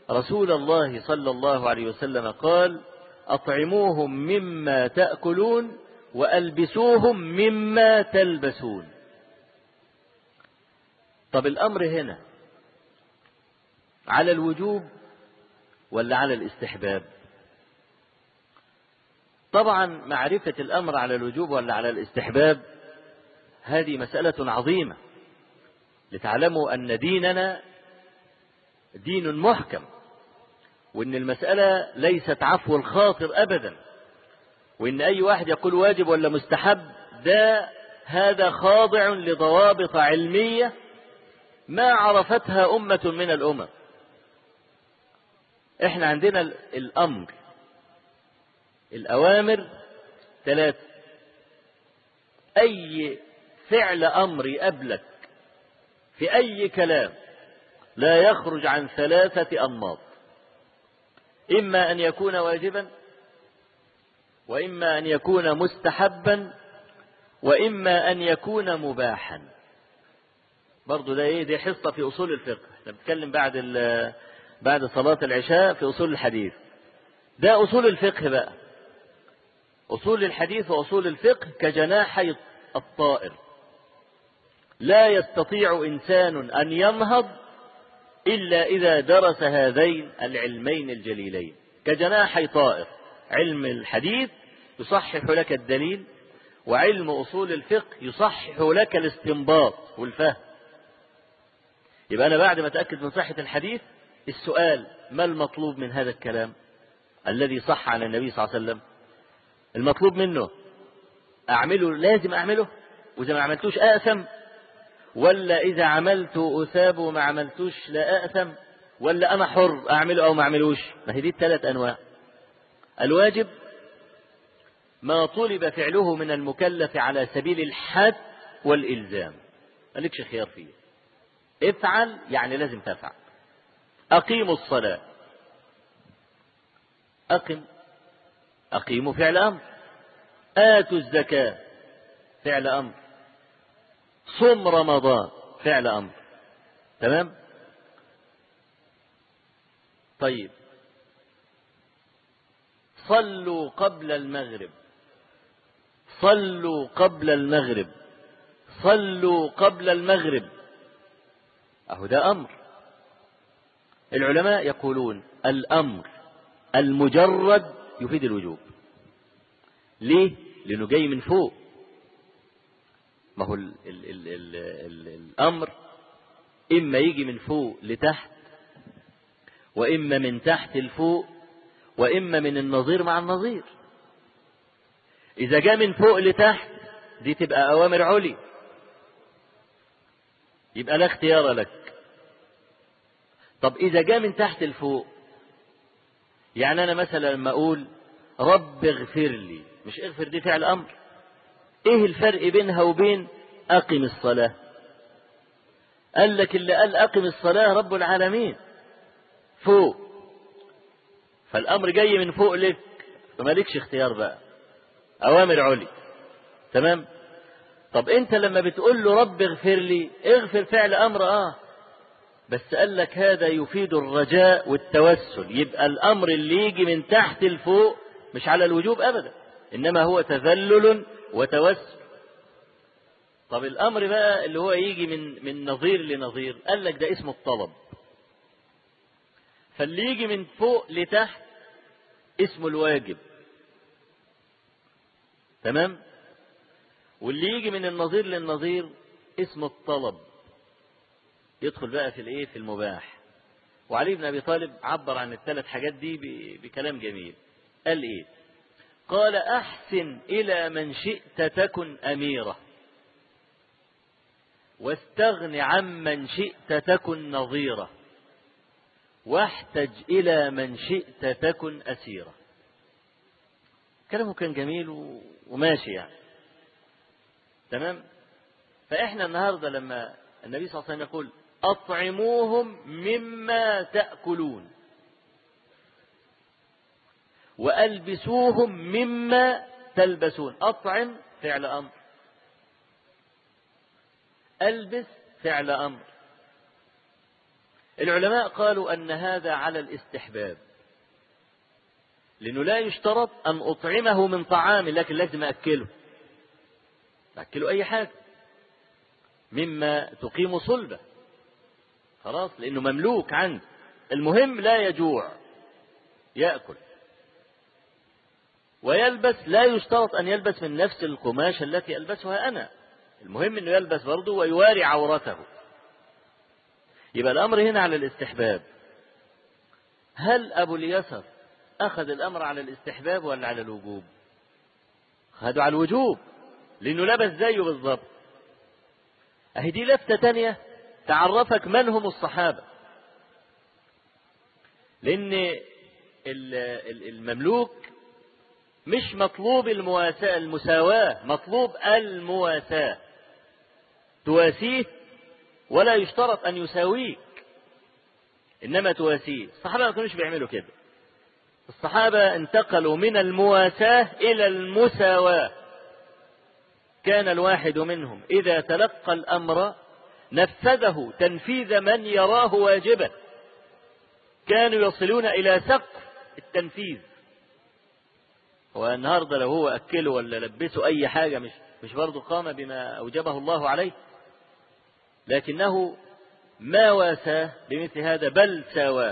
رسول الله صلى الله عليه وسلم قال أطعموهم مما تأكلون وألبسوهم مما تلبسون طب الأمر هنا على الوجوب ولا على الاستحباب طبعا معرفة الأمر على الوجوب ولا على الاستحباب هذه مسألة عظيمة لتعلموا أن ديننا دين محكم وأن المسألة ليست عفو الخاطر أبدا وأن أي واحد يقول واجب ولا مستحب ده هذا خاضع لضوابط علمية ما عرفتها أمة من الأمم احنا عندنا الأمر الأوامر ثلاثة أي فعل أمر يقابلك في أي كلام لا يخرج عن ثلاثة أنماط إما أن يكون واجبا وإما أن يكون مستحبا وإما أن يكون مباحا برضو ده إيه دي حصة في أصول الفقه احنا بنتكلم بعد بعد صلاة العشاء في أصول الحديث ده أصول الفقه بقى أصول الحديث وأصول الفقه كجناحي الطائر لا يستطيع إنسان أن ينهض إلا إذا درس هذين العلمين الجليلين كجناحي طائر علم الحديث يصحح لك الدليل وعلم أصول الفقه يصحح لك الاستنباط والفهم يبقى أنا بعد ما أتأكد من صحة الحديث السؤال ما المطلوب من هذا الكلام الذي صح عن النبي صلى الله عليه وسلم المطلوب منه أعمله لازم أعمله وإذا ما عملتوش أأثم ولا إذا عملت أثاب وما عملتوش لا أأثم ولا أنا حر أعمله أو ما أعملوش ما هي دي الثلاث أنواع الواجب ما طلب فعله من المكلف على سبيل الحد والإلزام مالكش خيار فيه افعل يعني لازم تفعل أقيموا الصلاة أقم أقيموا فعل أمر آتوا الزكاة فعل أمر صم رمضان فعل أمر تمام طيب صلوا قبل المغرب صلوا قبل المغرب صلوا قبل المغرب أهو ده أمر العلماء يقولون الأمر المجرد يفيد الوجوب ليه؟ لأنه جاي من فوق ما هو ال ال ال ال ال الأمر إما يجي من فوق لتحت وإما من تحت لفوق وإما من النظير مع النظير إذا جاء من فوق لتحت دي تبقى أوامر علي يبقى لا اختيار لك طب إذا جاء من تحت لفوق يعني أنا مثلا لما أقول رب اغفر لي مش اغفر دي فعل أمر إيه الفرق بينها وبين أقم الصلاة قال لك اللي قال أقم الصلاة رب العالمين فوق فالأمر جاي من فوق لك فمالكش اختيار بقى أوامر علي تمام طب أنت لما بتقول له رب اغفر لي اغفر فعل أمر آه بس قال لك هذا يفيد الرجاء والتوسل يبقى الأمر اللي يجي من تحت لفوق مش على الوجوب أبدا إنما هو تذلل وتوسل طب الأمر بقى اللي هو يجي من من نظير لنظير قال لك ده اسمه الطلب فاللي يجي من فوق لتحت اسمه الواجب تمام واللي يجي من النظير للنظير اسمه الطلب يدخل بقى في الايه في المباح وعلي بن ابي طالب عبر عن الثلاث حاجات دي بكلام جميل قال ايه قال احسن الى من شئت تكن اميره واستغن عمن شئت تكن نظيره واحتج الى من شئت تكن اسيره كلامه كان جميل وماشي يعني تمام فاحنا النهارده لما النبي صلى الله عليه وسلم يقول أطعموهم مما تأكلون وألبسوهم مما تلبسون أطعم فعل أمر ألبس فعل أمر العلماء قالوا أن هذا على الاستحباب لأنه لا يشترط أن أطعمه من طعام لكن لازم أكله أكله أي حاجة مما تقيم صلبه خلاص لأنه مملوك عنه المهم لا يجوع يأكل ويلبس لا يشترط أن يلبس من نفس القماش التي ألبسها أنا المهم أنه يلبس برضه ويواري عورته يبقى الأمر هنا على الاستحباب هل أبو اليسر أخذ الأمر على الاستحباب ولا على الوجوب أخذوا على الوجوب لأنه لبس زيه بالضبط أهي دي لفتة تانية تعرفك من هم الصحابة لأن المملوك مش مطلوب المواساة المساواة مطلوب المواساة تواسيه ولا يشترط أن يساويك إنما تواسيه الصحابة ما كانوش بيعملوا كده الصحابة انتقلوا من المواساة إلى المساواة كان الواحد منهم إذا تلقى الأمر نفذه تنفيذ من يراه واجبا كانوا يصلون إلى سقف التنفيذ والنهارده لو هو أكله ولا لبسه أي حاجة مش مش برضه قام بما أوجبه الله عليه لكنه ما واساه بمثل هذا بل ساواه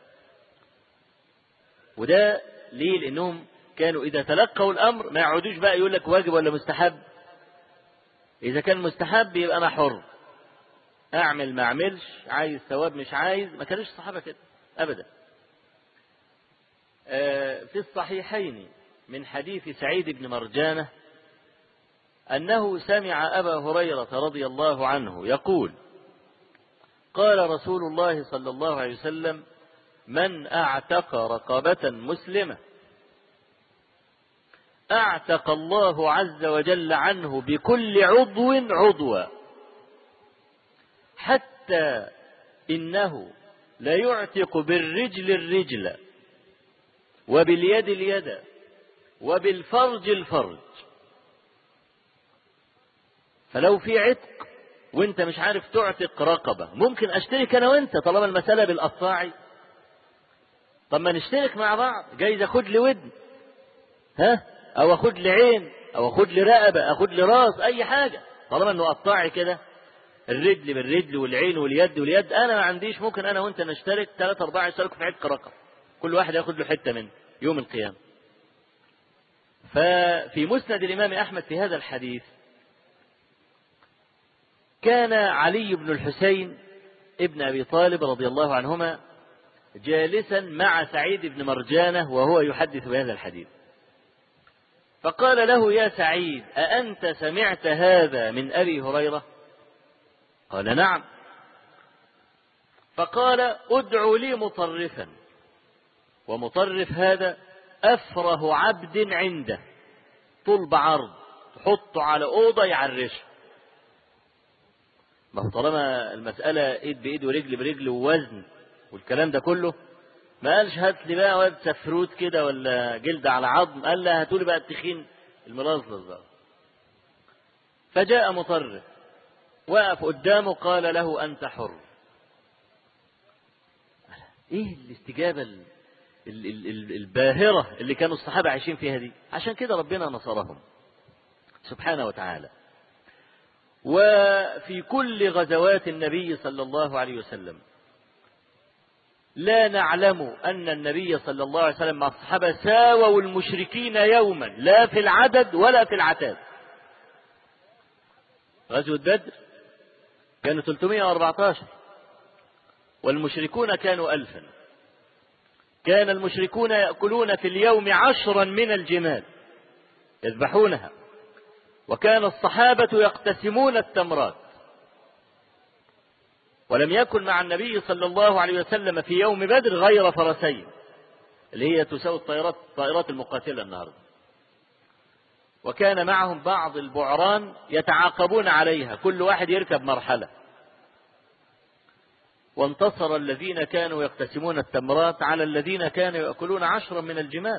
وده ليه لأنهم كانوا إذا تلقوا الأمر ما يقعدوش بقى يقول لك واجب ولا مستحب إذا كان مستحب يبقى أنا حر أعمل ما أعملش عايز ثواب مش عايز ما كانوش الصحابة كده أبدا في الصحيحين من حديث سعيد بن مرجانة أنه سمع أبا هريرة رضي الله عنه يقول قال رسول الله صلى الله عليه وسلم من أعتق رقبة مسلمة أعتق الله عز وجل عنه بكل عضو عضوا حتى إنه ليعتق بالرجل الرجل وباليد اليد وبالفرج الفرج فلو في عتق وانت مش عارف تعتق رقبة ممكن اشترك انا وانت طالما المسألة بالقطاعي طب ما نشترك مع بعض جايز اخد لي ودن ها او اخد لي عين او اخد لي رقبة اخد لي راس اي حاجة طالما انه قطاعي كده الرجل بالرجل والعين واليد واليد انا ما عنديش ممكن انا وانت نشترك ثلاثة اربعة يشتركوا في عتق رقبة كل واحد ياخد له حتة منه يوم القيامة ففي مسند الامام احمد في هذا الحديث كان علي بن الحسين ابن ابي طالب رضي الله عنهما جالسا مع سعيد بن مرجانه وهو يحدث بهذا الحديث فقال له يا سعيد أأنت سمعت هذا من أبي هريرة قال نعم فقال ادع لي مطرفا ومطرف هذا أفره عبد عنده طول بعرض تحطه على أوضة يعرشه ما هو طالما المسألة ايد بايد ورجل برجل ووزن والكلام ده كله ما قالش هات لي بقى واد سفروت كده ولا جلد على عظم قال لا هاتوا لي بقى التخين الملظلظ ده فجاء مطرف وقف قدامه قال له انت حر ايه الاستجابه ال ال ال الباهره اللي كانوا الصحابه عايشين فيها دي عشان كده ربنا نصرهم سبحانه وتعالى وفي كل غزوات النبي صلى الله عليه وسلم لا نعلم أن النبي صلى الله عليه وسلم مع الصحابة ساووا المشركين يوما لا في العدد ولا في العتاد غزوة بدر كانوا 314 والمشركون كانوا ألفا كان المشركون يأكلون في اليوم عشرا من الجمال يذبحونها وكان الصحابة يقتسمون التمرات ولم يكن مع النبي صلى الله عليه وسلم في يوم بدر غير فرسين اللي هي تساوي الطائرات الطائرات المقاتلة النهارده وكان معهم بعض البعران يتعاقبون عليها كل واحد يركب مرحلة وانتصر الذين كانوا يقتسمون التمرات على الذين كانوا يأكلون عشرا من الجمال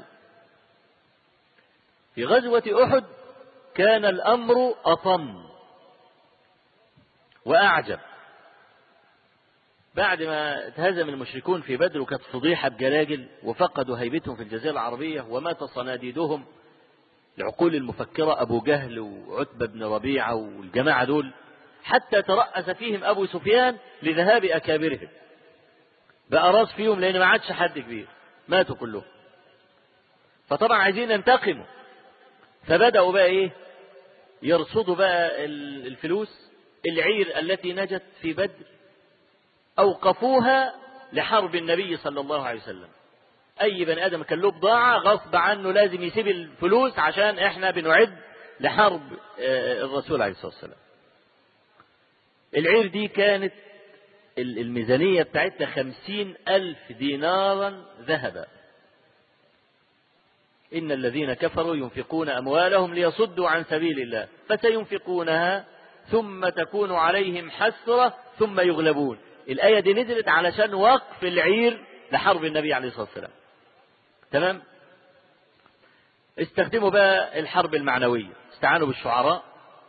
في غزوة أحد كان الأمر أطم وأعجب بعد ما تهزم المشركون في بدر وكانت فضيحة بجلاجل وفقدوا هيبتهم في الجزيرة العربية ومات صناديدهم العقول المفكرة أبو جهل وعتبة بن ربيعة والجماعة دول حتى ترأس فيهم أبو سفيان لذهاب أكابرهم بقى راس فيهم لأن ما عادش حد كبير ماتوا كلهم فطبعا عايزين ينتقموا فبدأوا بقى إيه يرصدوا بقى الفلوس العير التي نجت في بدر أوقفوها لحرب النبي صلى الله عليه وسلم أي بني آدم كان له بضاعة غصب عنه لازم يسيب الفلوس عشان إحنا بنعد لحرب الرسول عليه الصلاة والسلام العير دي كانت الميزانية بتاعتها خمسين ألف دينارا ذهبا إن الذين كفروا ينفقون أموالهم ليصدوا عن سبيل الله فسينفقونها ثم تكون عليهم حسرة ثم يغلبون الآية دي نزلت علشان وقف العير لحرب النبي عليه الصلاة والسلام تمام استخدموا بقى الحرب المعنوية استعانوا بالشعراء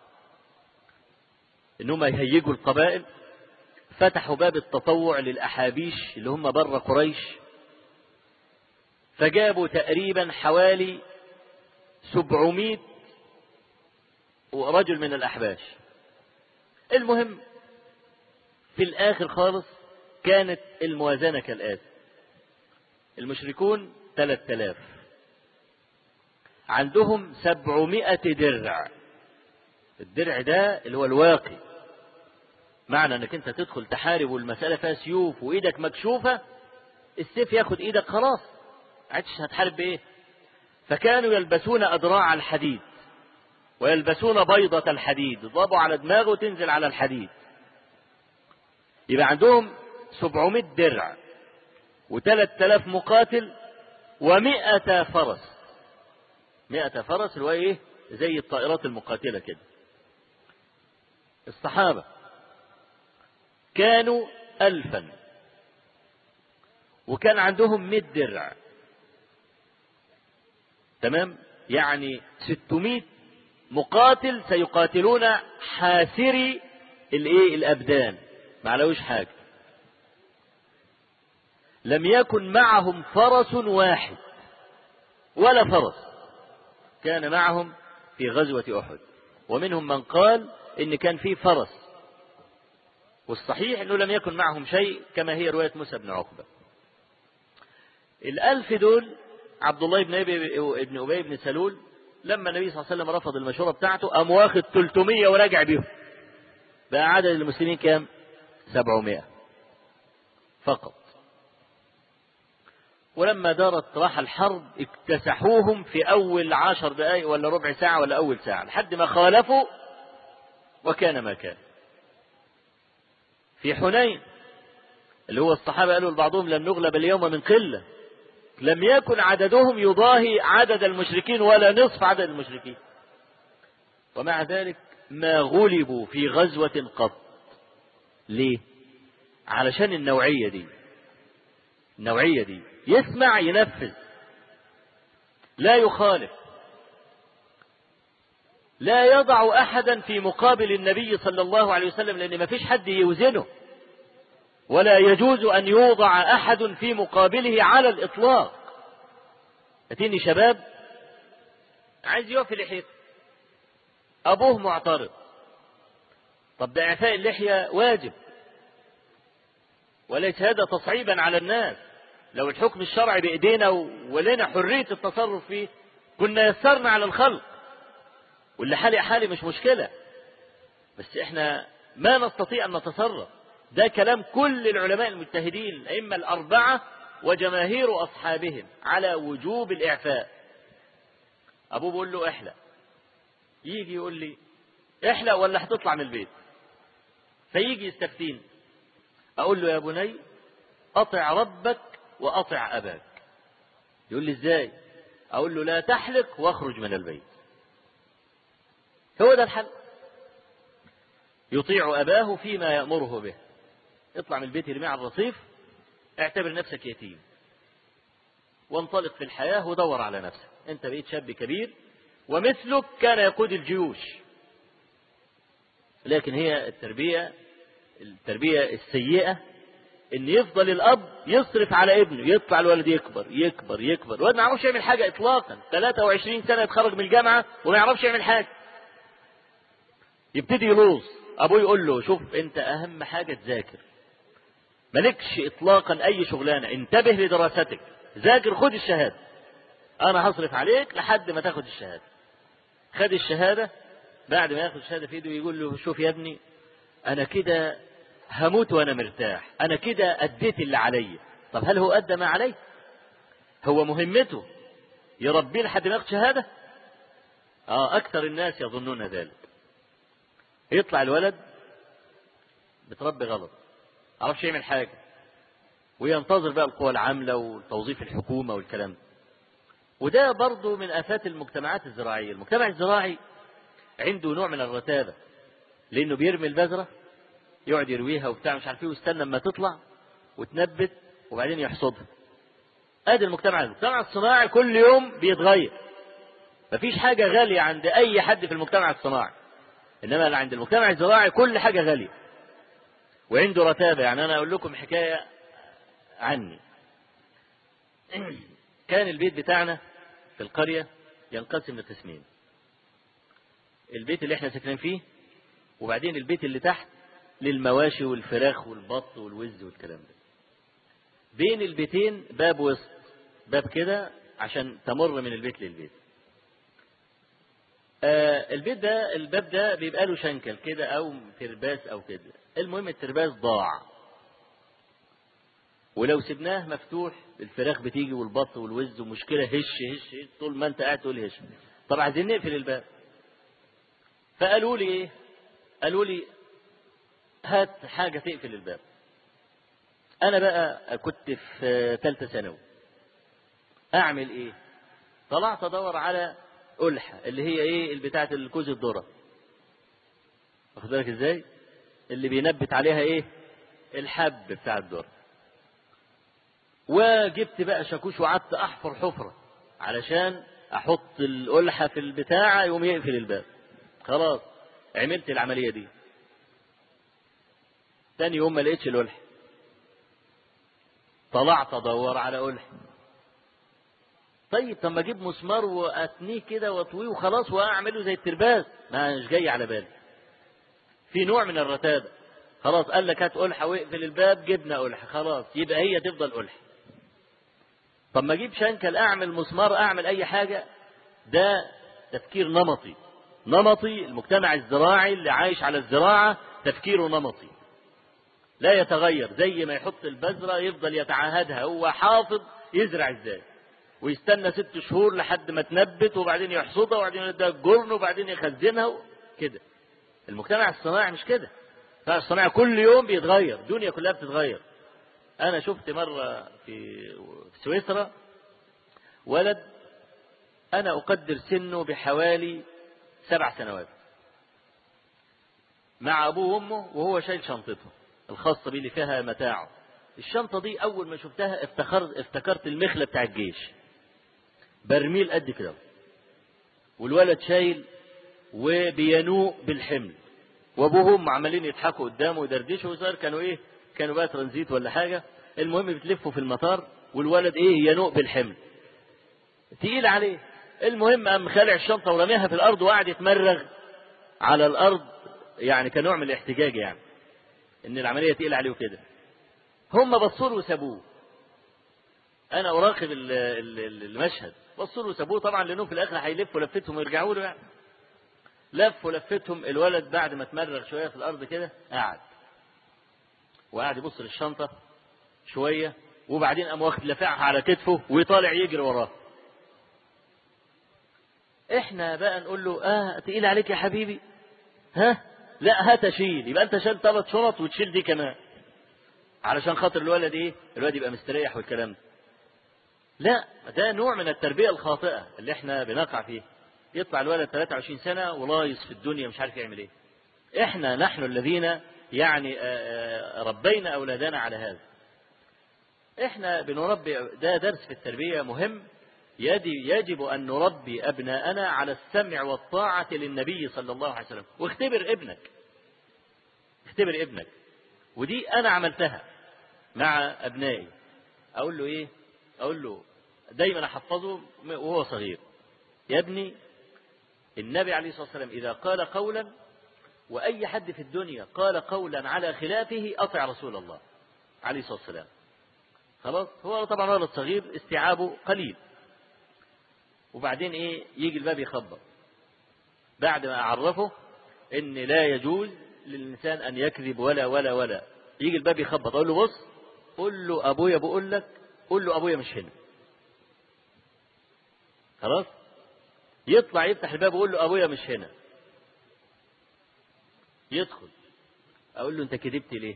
انهم يهيجوا القبائل فتحوا باب التطوع للأحابيش اللي هم بره قريش فجابوا تقريبا حوالي سبعمائة رجل من الأحباش المهم في الآخر خالص كانت الموازنة كالآتي المشركون ثلاثة آلاف عندهم سبعمائة درع الدرع ده اللي هو الواقي معنى انك انت تدخل تحارب والمسألة فيها سيوف وايدك مكشوفة السيف ياخد ايدك خلاص عادش هتحارب بايه فكانوا يلبسون أدراع الحديد ويلبسون بيضة الحديد ضربوا على دماغه وتنزل على الحديد يبقى عندهم 700 درع و3000 مقاتل و100 فرس 100 فرس اللي هو ايه زي الطائرات المقاتلة كده الصحابة كانوا ألفا وكان عندهم 100 درع تمام يعني 600 مقاتل سيقاتلون حاسري الايه الابدان ما علوش حاجه لم يكن معهم فرس واحد ولا فرس كان معهم في غزوة أحد ومنهم من قال إن كان في فرس والصحيح أنه لم يكن معهم شيء كما هي رواية موسى بن عقبة الألف دول عبد الله بن أبي بن أبي بن سلول لما النبي صلى الله عليه وسلم رفض المشورة بتاعته قام واخد 300 وراجع بيهم بقى عدد المسلمين كام 700 فقط ولما دارت راح الحرب اكتسحوهم في أول عشر دقائق ولا ربع ساعة ولا أول ساعة لحد ما خالفوا وكان ما كان في حنين اللي هو الصحابة قالوا لبعضهم لن نغلب اليوم من قلة لم يكن عددهم يضاهي عدد المشركين ولا نصف عدد المشركين ومع ذلك ما غلبوا في غزوة قط ليه علشان النوعية دي النوعية دي يسمع ينفذ لا يخالف لا يضع أحدا في مقابل النبي صلى الله عليه وسلم لأن ما فيش حد يوزنه ولا يجوز أن يوضع أحد في مقابله على الإطلاق أتيني شباب عايز يقف لحيته أبوه معترض طب ده إعفاء اللحية واجب وليس هذا تصعيبا على الناس لو الحكم الشرعي بإيدينا ولنا حرية التصرف فيه كنا يسرنا على الخلق واللي حالي حالي مش مشكلة بس احنا ما نستطيع أن نتصرف ده كلام كل العلماء المجتهدين الأئمة الأربعة وجماهير أصحابهم على وجوب الإعفاء أبوه بيقول له احلق يجي يقول لي احلق ولا هتطلع من البيت فيجي يستفتيني أقول له يا بني أطع ربك وأطع أباك يقول لي إزاي أقول له لا تحلق واخرج من البيت هو ده الحل يطيع أباه فيما يأمره به اطلع من البيت ارميه على الرصيف اعتبر نفسك يتيم وانطلق في الحياة ودور على نفسك انت بقيت شاب كبير ومثلك كان يقود الجيوش لكن هي التربية التربية السيئة ان يفضل الاب يصرف على ابنه يطلع الولد يكبر يكبر يكبر الولد ما يعرفش يعمل حاجه اطلاقا 23 سنه يتخرج من الجامعه وما يعرفش يعمل حاجه يبتدي يلوظ ابوه يقول له شوف انت اهم حاجه تذاكر مالكش اطلاقا اي شغلانه انتبه لدراستك ذاكر خد الشهاده انا هصرف عليك لحد ما تاخد الشهاده خد الشهاده بعد ما ياخد الشهاده في ايده يقول له شوف يا ابني انا كده هموت وانا مرتاح انا كده اديت اللي عليا طب هل هو ادى ما عليه هو مهمته يربيه لحد ما ياخد شهاده اه اكثر الناس يظنون ذلك يطلع الولد بتربي غلط عرفش يعمل حاجه وينتظر بقى القوى العامله وتوظيف الحكومه والكلام ده وده برضه من آفات المجتمعات الزراعية المجتمع الزراعي عنده نوع من الرتابة لأنه بيرمي البذرة يقعد يرويها وبتاع مش عارف ايه ويستنى اما تطلع وتنبت وبعدين يحصدها ادي المجتمع المجتمع الصناعي كل يوم بيتغير مفيش حاجة غالية عند أي حد في المجتمع الصناعي إنما عند المجتمع الزراعي كل حاجة غالية وعنده رتابة يعني أنا أقول لكم حكاية عني كان البيت بتاعنا في القرية ينقسم لقسمين البيت اللي احنا ساكنين فيه وبعدين البيت اللي تحت للمواشي والفراخ والبط والوز والكلام ده بين البيتين باب وسط باب كده عشان تمر من البيت للبيت آه البيت ده الباب ده بيبقى له شنكل كده او ترباس او كده المهم الترباس ضاع ولو سبناه مفتوح الفراخ بتيجي والبط والوز ومشكله هش هش, هش طول ما انت قاعد تقول هش طب عايزين نقفل الباب فقالوا لي ايه قالوا لي هات حاجه تقفل الباب انا بقى كنت في ثالثه ثانوي اعمل ايه طلعت ادور على قلحه اللي هي ايه بتاعه الكوز الذره واخد بالك ازاي اللي بينبت عليها ايه الحب بتاع الذره وجبت بقى شاكوش وقعدت احفر حفره علشان احط القلحه في البتاعه يقوم يقفل الباب خلاص عملت العمليه دي تاني يوم ما لقيتش القلح طلعت ادور على قلح طيب طب ما اجيب مسمار واتنيه كده واطويه وخلاص واعمله زي الترباس ما مش جاي على بالي في نوع من الرتابه خلاص قال لك هات قلحه واقفل الباب جبنا قلحه خلاص يبقى هي تفضل قلحه طب ما اجيب شنكل اعمل مسمار اعمل اي حاجه ده تفكير نمطي نمطي المجتمع الزراعي اللي عايش على الزراعه تفكيره نمطي لا يتغير زي ما يحط البذره يفضل يتعاهدها هو حافظ يزرع ازاي ويستنى ست شهور لحد ما تنبت وبعدين يحصدها وبعدين يديها الجرن وبعدين يخزنها كده المجتمع الصناعي مش كده المجتمع الصناعي كل يوم بيتغير الدنيا كلها بتتغير انا شفت مره في سويسرا ولد انا اقدر سنه بحوالي سبع سنوات مع ابوه وامه وهو شايل شنطته الخاصه بيه اللي فيها متاعه الشنطه دي اول ما شفتها افتخرت افتكرت المخله بتاع الجيش برميل قد كده والولد شايل وبينوء بالحمل وابوه وامه عمالين يضحكوا قدامه ويدردشوا وصار كانوا ايه كانوا بقى ترانزيت ولا حاجه المهم بتلفوا في المطار والولد ايه ينوء بالحمل تقيل عليه المهم قام خالع الشنطه ورميها في الارض وقعد يتمرغ على الارض يعني كنوع من الاحتجاج يعني ان العمليه تقيل عليه وكده هم بصوا له وسابوه انا اراقب المشهد بصوا له وسابوه طبعا لانهم في الاخر هيلفوا لفتهم ويرجعوا له يعني لفوا لفتهم الولد بعد ما اتمرغ شويه في الارض كده قعد وقعد يبص للشنطه شويه وبعدين قام واخد لافعها على كتفه ويطالع يجري وراه احنا بقى نقول له اه تقيل عليك يا حبيبي ها لا هات اشيل يبقى انت شايل ثلاث شنط وتشيل دي كمان علشان خاطر الولد ايه الولد يبقى مستريح والكلام ده لا ده نوع من التربيه الخاطئه اللي احنا بنقع فيه يطلع الولد 23 سنه ولايص في الدنيا مش عارف يعمل ايه احنا نحن الذين يعني ربينا اولادنا على هذا احنا بنربي ده درس في التربيه مهم يجب أن نربي أبناءنا على السمع والطاعة للنبي صلى الله عليه وسلم واختبر ابنك اختبر ابنك ودي أنا عملتها مع أبنائي أقول له إيه أقول له دايما أحفظه وهو صغير يا ابني النبي عليه الصلاة والسلام إذا قال قولا وأي حد في الدنيا قال قولا على خلافه أطع رسول الله عليه الصلاة والسلام خلاص هو طبعا ولد صغير استيعابه قليل وبعدين ايه يجي الباب يخبط بعد ما اعرفه ان لا يجوز للانسان ان يكذب ولا ولا ولا يجي الباب يخبط اقول له بص قول له ابويا بقول لك قول له ابويا مش هنا خلاص يطلع يفتح الباب ويقول له ابويا مش هنا يدخل اقول له انت كذبت ليه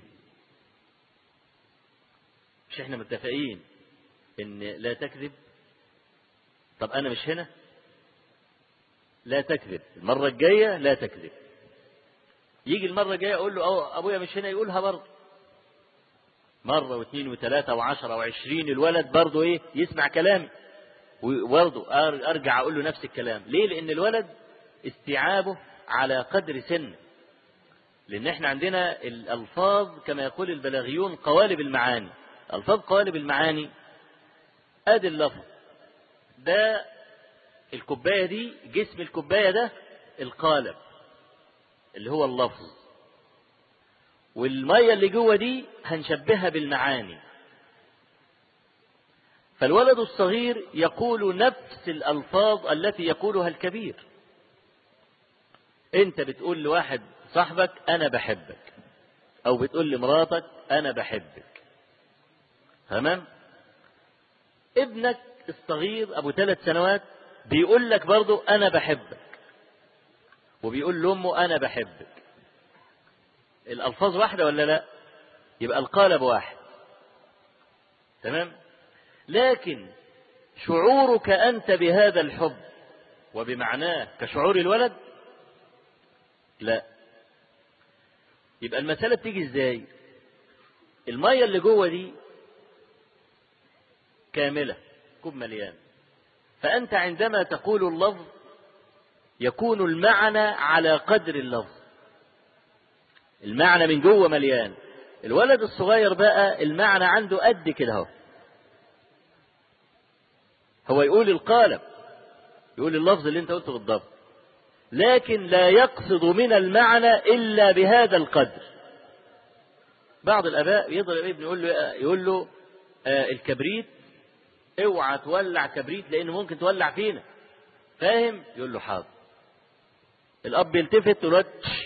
مش احنا متفقين ان لا تكذب طب انا مش هنا لا تكذب المره الجايه لا تكذب يجي المره الجايه اقول له أو ابويا مش هنا يقولها برضه مره واثنين وثلاثه وعشره وعشرين الولد برضه ايه يسمع كلامي وبرضه ارجع اقول له نفس الكلام ليه لان الولد استيعابه على قدر سنه لان احنا عندنا الالفاظ كما يقول البلاغيون قوالب المعاني الفاظ قوالب المعاني ادي اللفظ ده الكوبايه دي جسم الكوبايه ده القالب اللي هو اللفظ والميه اللي جوه دي هنشبهها بالمعاني فالولد الصغير يقول نفس الالفاظ التي يقولها الكبير انت بتقول لواحد صاحبك انا بحبك او بتقول لمراتك انا بحبك تمام ابنك الصغير ابو ثلاث سنوات بيقول لك برضه انا بحبك وبيقول لامه انا بحبك الالفاظ واحده ولا لا يبقى القالب واحد تمام لكن شعورك انت بهذا الحب وبمعناه كشعور الولد لا يبقى المساله بتيجي ازاي الميه اللي جوه دي كامله كوب مليان فانت عندما تقول اللفظ يكون المعنى على قدر اللفظ المعنى من جوه مليان الولد الصغير بقى المعنى عنده قد كده اهو هو يقول القالب يقول اللفظ اللي انت قلته بالضبط لكن لا يقصد من المعنى الا بهذا القدر بعض الاباء يضرب ابنه يقول له يقول له آه الكبريت اوعى تولع كبريت لانه ممكن تولع فينا فاهم يقول له حاضر الاب يلتفت يقول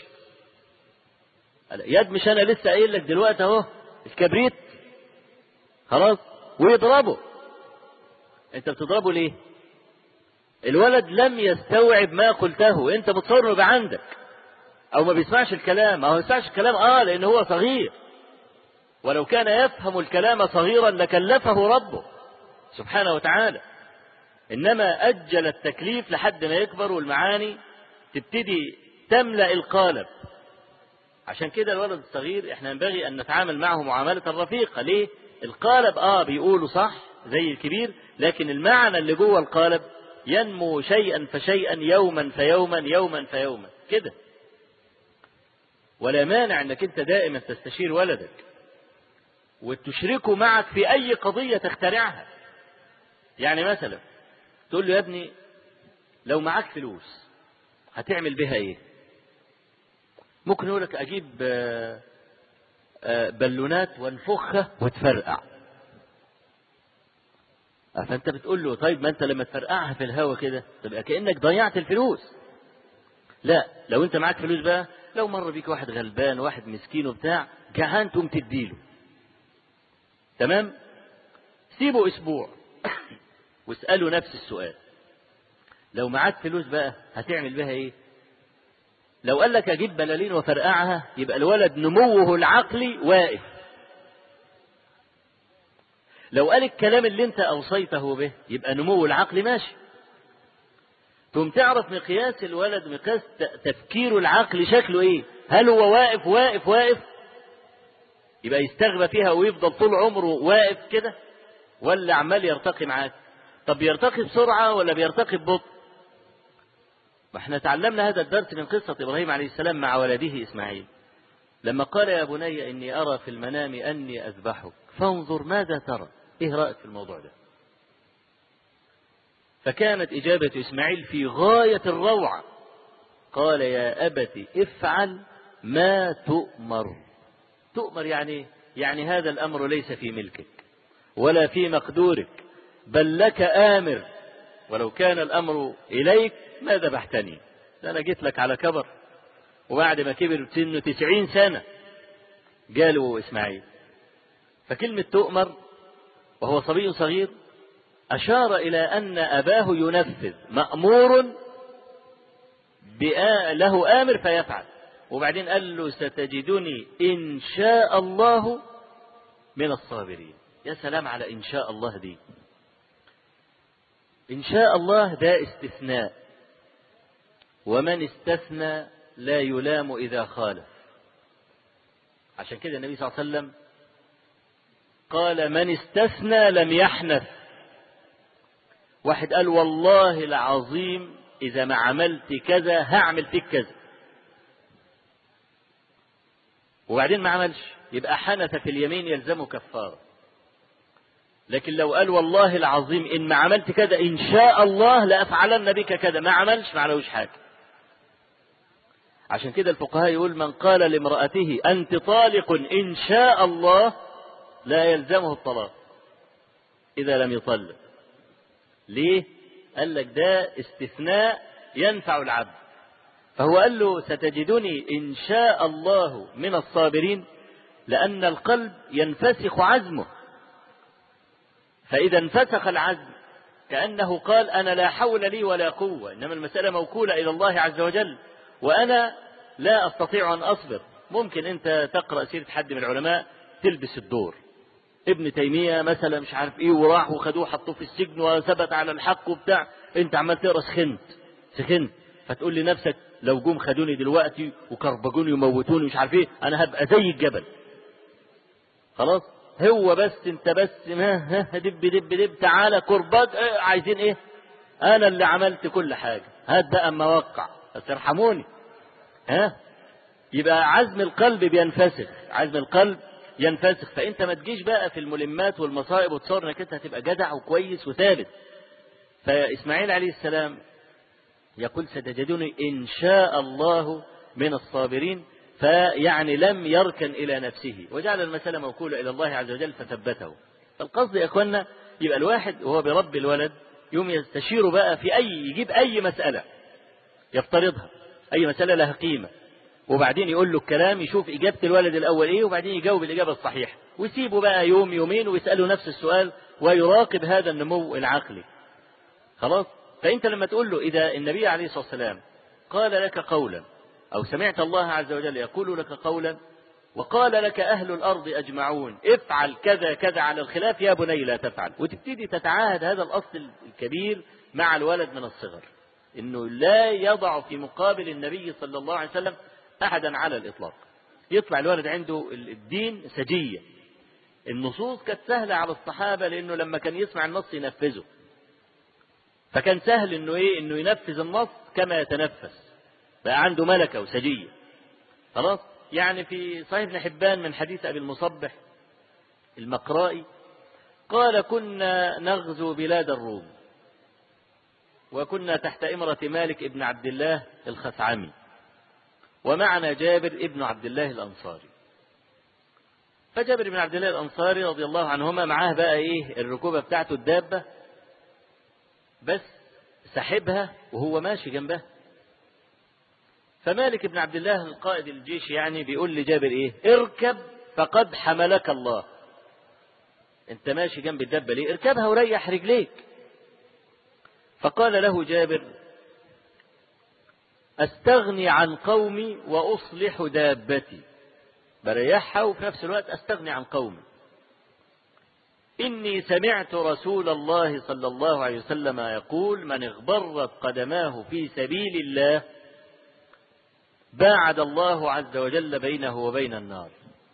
يد مش انا لسه قايل لك دلوقتي اهو الكبريت خلاص ويضربه انت بتضربه ليه الولد لم يستوعب ما قلته انت بتصور انه عندك او ما بيسمعش الكلام او ما بيسمعش الكلام اه لان هو صغير ولو كان يفهم الكلام صغيرا لكلفه ربه سبحانه وتعالى انما اجل التكليف لحد ما يكبر والمعاني تبتدي تملا القالب عشان كده الولد الصغير احنا ينبغي ان نتعامل معه معامله الرفيقه ليه القالب اه بيقولوا صح زي الكبير لكن المعنى اللي جوه القالب ينمو شيئا فشيئا يوما فيوما يوما فيوما كده ولا مانع انك انت دائما تستشير ولدك وتشركه معك في اي قضيه تخترعها يعني مثلا تقول له يا ابني لو معاك فلوس هتعمل بها ايه ممكن يقول لك اجيب بالونات وانفخها وتفرقع فانت بتقول له طيب ما انت لما تفرقعها في الهواء كده تبقى كانك ضيعت الفلوس لا لو انت معاك فلوس بقى لو مر بيك واحد غلبان واحد مسكين وبتاع جعان تقوم تديله تمام سيبه اسبوع واساله نفس السؤال لو معاك فلوس بقى هتعمل بها ايه لو قال لك اجيب بلالين وفرقعها يبقى الولد نموه العقلي واقف لو قال الكلام اللي انت اوصيته به يبقى نمو العقل ماشي ثم تعرف مقياس الولد مقياس تفكيره العقلي شكله ايه هل هو واقف واقف واقف يبقى يستغبى فيها ويفضل طول عمره واقف كده ولا عمال يرتقي معاك طب بيرتقي بسرعة ولا بيرتقي ببطء ما احنا تعلمنا هذا الدرس من قصة إبراهيم عليه السلام مع ولده إسماعيل لما قال يا بني إني أرى في المنام أني أذبحك فانظر ماذا ترى إيه رأيك في الموضوع ده فكانت إجابة إسماعيل في غاية الروعة قال يا أبت افعل ما تؤمر تؤمر يعني يعني هذا الأمر ليس في ملكك ولا في مقدورك بل لك آمر ولو كان الأمر إليك ما ذبحتني أنا جيت لك على كبر وبعد ما كبر سنه تسعين سنة قالوا إسماعيل فكلمة تؤمر وهو صبي صغير أشار إلى أن أباه ينفذ مأمور له آمر فيفعل وبعدين قال له ستجدني إن شاء الله من الصابرين يا سلام على إن شاء الله دي إن شاء الله ده استثناء ومن استثنى لا يلام إذا خالف عشان كده النبي صلى الله عليه وسلم قال من استثنى لم يحنث واحد قال والله العظيم إذا ما عملت كذا هعمل فيك كذا وبعدين ما عملش يبقى حنث في اليمين يلزمه كفارة لكن لو قال والله العظيم إن ما عملت كذا إن شاء الله لأفعلن بك كذا ما عملش ما علوش حاجة عشان كده الفقهاء يقول من قال لامرأته أنت طالق إن شاء الله لا يلزمه الطلاق إذا لم يطلق ليه قال لك ده استثناء ينفع العبد فهو قال له ستجدني إن شاء الله من الصابرين لأن القلب ينفسخ عزمه فإذا انفسخ العزم كأنه قال أنا لا حول لي ولا قوة إنما المسألة موكولة إلى الله عز وجل وأنا لا أستطيع أن أصبر ممكن أنت تقرأ سيرة حد من العلماء تلبس الدور ابن تيمية مثلا مش عارف ايه وراح وخدوه حطوه في السجن وثبت على الحق وبتاع انت عمال تقرا سخنت سخنت فتقول لنفسك لو جم خدوني دلوقتي وكربجوني وموتوني مش عارف ايه انا هبقى زي الجبل خلاص هو بس انت بس ها ها دب دب دب تعالى كرباج اه عايزين ايه انا اللي عملت كل حاجه هات بقى اما اوقع بس ارحموني ها يبقى عزم القلب بينفسخ عزم القلب ينفسخ فانت ما تجيش بقى في الملمات والمصائب وتصور انك انت هتبقى جدع وكويس وثابت فاسماعيل عليه السلام يقول ستجدني ان شاء الله من الصابرين فيعني لم يركن الى نفسه وجعل المساله موكوله الى الله عز وجل فثبته فالقصد يا اخوانا يبقى الواحد وهو برب الولد يوم يستشير بقى في اي يجيب اي مساله يفترضها اي مساله لها قيمه وبعدين يقول له الكلام يشوف إجابة الولد الأول إيه وبعدين يجاوب الإجابة الصحيحة ويسيبه بقى يوم يومين ويسأله نفس السؤال ويراقب هذا النمو العقلي خلاص فأنت لما تقول له إذا النبي عليه الصلاة والسلام قال لك قولا أو سمعت الله عز وجل يقول لك قولا وقال لك أهل الأرض أجمعون افعل كذا كذا على الخلاف يا بني لا تفعل وتبتدي تتعاهد هذا الأصل الكبير مع الولد من الصغر إنه لا يضع في مقابل النبي صلى الله عليه وسلم أحدا على الإطلاق يطلع الولد عنده الدين سجية النصوص كانت سهلة على الصحابة لأنه لما كان يسمع النص ينفذه فكان سهل انه ايه انه ينفذ النص كما يتنفس بقى عنده ملكة وسجية خلاص يعني في صحيح ابن حبان من حديث ابي المصبح المقرائي قال كنا نغزو بلاد الروم وكنا تحت إمرة مالك ابن عبد الله الخثعمي ومعنا جابر ابن عبد الله الأنصاري فجابر بن عبد الله الأنصاري رضي الله عنهما معاه بقى إيه الركوبة بتاعته الدابة بس سحبها وهو ماشي جنبها فمالك بن عبد الله القائد الجيش يعني بيقول لجابر ايه اركب فقد حملك الله انت ماشي جنب الدبة ليه اركبها وريح رجليك فقال له جابر استغني عن قومي واصلح دابتي بريحها وفي نفس الوقت استغني عن قومي إني سمعت رسول الله صلى الله عليه وسلم يقول من اغبرت قدماه في سبيل الله باعد الله عز وجل بينه وبين النار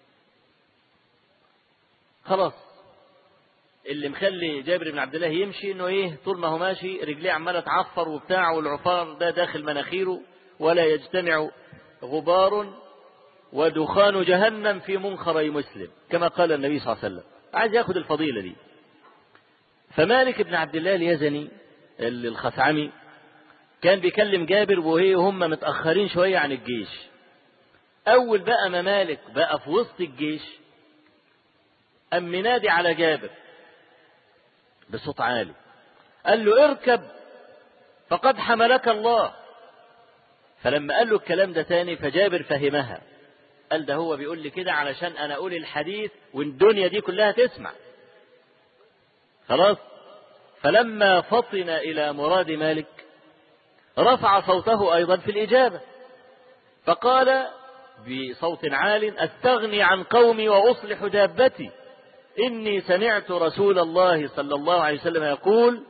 خلاص اللي مخلي جابر بن عبد الله يمشي انه ايه طول ما هو ماشي رجليه عماله تعفر وبتاع والعفار ده داخل مناخيره ولا يجتمع غبار ودخان جهنم في منخري مسلم كما قال النبي صلى الله عليه وسلم عايز ياخد الفضيلة دي فمالك بن عبد الله اليزني الخثعمي كان بيكلم جابر وهي وهم متأخرين شوية عن الجيش أول بقى ما مالك بقى في وسط الجيش أم منادي على جابر بصوت عالي قال له اركب فقد حملك الله فلما قال له الكلام ده تاني فجابر فهمها قال ده هو بيقول لي كده علشان انا اقول الحديث والدنيا دي كلها تسمع خلاص فلما فطن الى مراد مالك رفع صوته ايضا في الاجابه فقال بصوت عال استغني عن قومي واصلح دابتي اني سمعت رسول الله صلى الله عليه وسلم يقول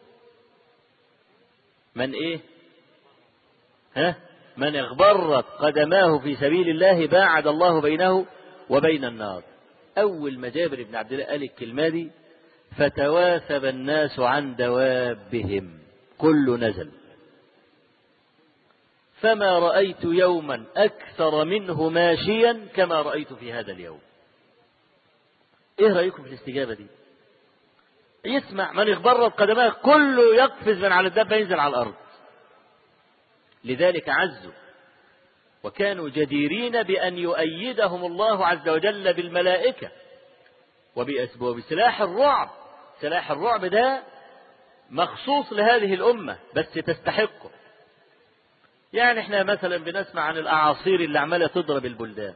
من ايه ها من اغبرت قدماه في سبيل الله باعد الله بينه وبين النار اول ما جابر بن عبد الله قال الكلمه دي فتواثب الناس عن دوابهم كل نزل فما رايت يوما اكثر منه ماشيا كما رايت في هذا اليوم ايه رايكم في الاستجابه دي يسمع من اغبرت قدماه كله يقفز من على الدابه ينزل على الارض لذلك عزوا وكانوا جديرين بأن يؤيدهم الله عز وجل بالملائكة وبسلاح الرعب سلاح الرعب ده مخصوص لهذه الأمة بس تستحقه يعني احنا مثلا بنسمع عن الأعاصير اللي عمالة تضرب البلدان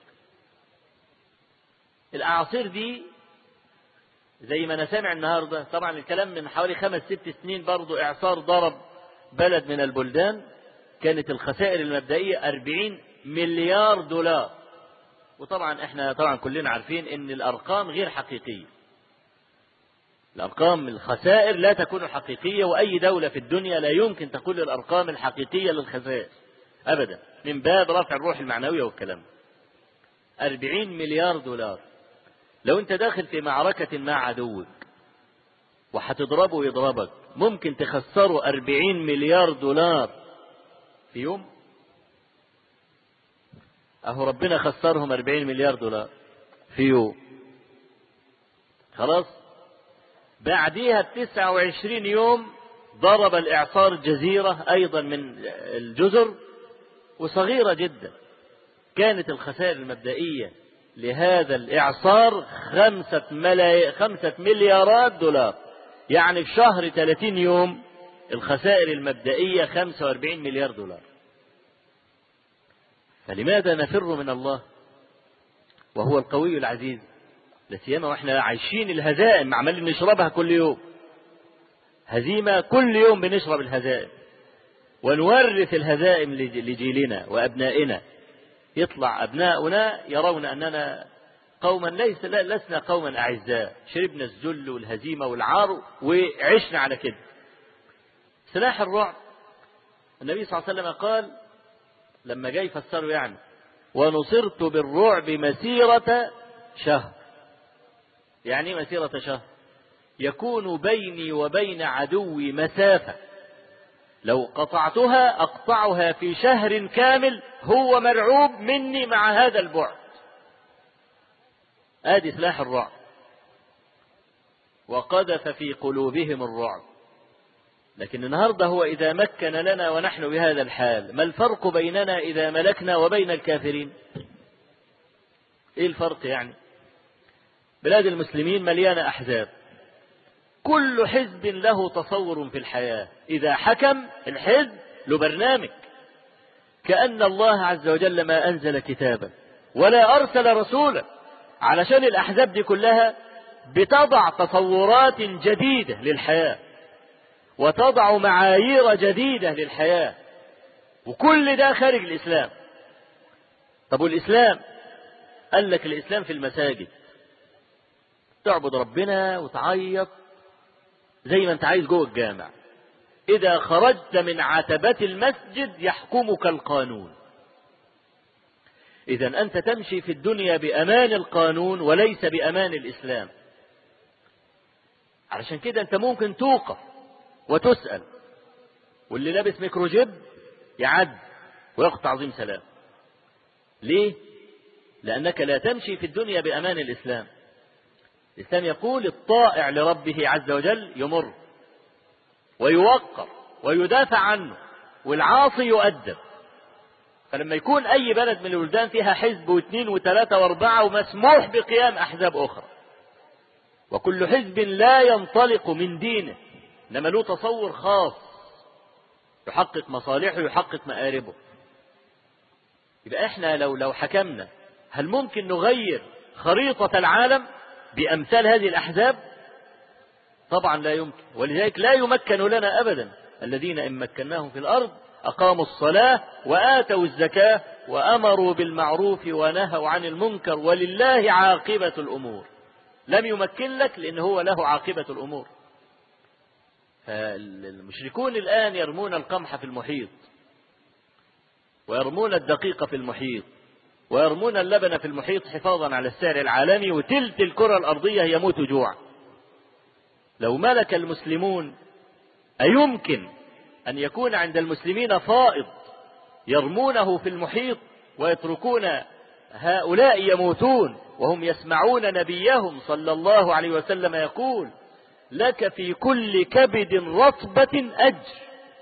الأعاصير دي زي ما أنا سامع النهاردة طبعا الكلام من حوالي خمس ست سنين برضو إعصار ضرب بلد من البلدان كانت الخسائر المبدئية 40 مليار دولار وطبعا احنا طبعا كلنا عارفين ان الارقام غير حقيقية الارقام الخسائر لا تكون حقيقية واي دولة في الدنيا لا يمكن تقول الارقام الحقيقية للخسائر ابدا من باب رفع الروح المعنوية والكلام 40 مليار دولار لو انت داخل في معركة مع عدوك وهتضربه ويضربك ممكن تخسره 40 مليار دولار في يوم اهو ربنا خسرهم 40 مليار دولار في يوم خلاص بعديها ب 29 يوم ضرب الاعصار جزيرة ايضا من الجزر وصغيرة جدا كانت الخسائر المبدئية لهذا الاعصار خمسة, ملاي... خمسة مليارات دولار يعني في شهر 30 يوم الخسائر المبدئية 45 مليار دولار فلماذا نفر من الله وهو القوي العزيز لا سيما واحنا عايشين الهزائم عمالين نشربها كل يوم هزيمة كل يوم بنشرب الهزائم ونورث الهزائم لجيلنا وأبنائنا يطلع أبناؤنا يرون أننا قوما ليس لسنا قوما أعزاء شربنا الذل والهزيمة والعار وعشنا على كده سلاح الرعب النبي صلى الله عليه وسلم قال لما جاي يفسره يعني ونصرت بالرعب مسيرة شهر يعني ايه مسيرة شهر يكون بيني وبين عدوي مسافة لو قطعتها أقطعها في شهر كامل هو مرعوب مني مع هذا البعد آدي سلاح الرعب وقذف في قلوبهم الرعب لكن النهاردة هو إذا مكن لنا ونحن بهذا الحال ما الفرق بيننا إذا ملكنا وبين الكافرين إيه الفرق يعني بلاد المسلمين مليانة أحزاب كل حزب له تصور في الحياة إذا حكم الحزب له برنامج كأن الله عز وجل ما أنزل كتابا ولا أرسل رسولا علشان الأحزاب دي كلها بتضع تصورات جديدة للحياة وتضع معايير جديدة للحياة وكل ده خارج الإسلام طب والإسلام قال لك الإسلام في المساجد تعبد ربنا وتعيط زي ما انت عايز جوه الجامع إذا خرجت من عتبة المسجد يحكمك القانون إذا أنت تمشي في الدنيا بأمان القانون وليس بأمان الإسلام علشان كده أنت ممكن توقف وتسأل واللي لابس ميكروجيب يعد وياخد تعظيم سلام ليه لأنك لا تمشي في الدنيا بأمان الإسلام الإسلام يقول الطائع لربه عز وجل يمر ويوقر ويدافع عنه والعاصي يؤدب فلما يكون أي بلد من البلدان فيها حزب واثنين وثلاثة واربعة ومسموح بقيام أحزاب أخرى وكل حزب لا ينطلق من دينه إنما له تصور خاص يحقق مصالحه يحقق مآربه يبقى احنا لو لو حكمنا هل ممكن نغير خريطة العالم بأمثال هذه الأحزاب طبعا لا يمكن ولذلك لا يمكن لنا أبدا الذين إن مكناهم في الأرض أقاموا الصلاة وآتوا الزكاة وأمروا بالمعروف ونهوا عن المنكر ولله عاقبة الأمور لم يمكن لك لأن هو له عاقبة الأمور فالمشركون الآن يرمون القمح في المحيط ويرمون الدقيق في المحيط ويرمون اللبن في المحيط حفاظا على السعر العالمي وتلت الكرة الأرضية يموت جوع لو ملك المسلمون أيمكن أن يكون عند المسلمين فائض يرمونه في المحيط ويتركون هؤلاء يموتون وهم يسمعون نبيهم صلى الله عليه وسلم يقول لك في كل كبد رطبة أجر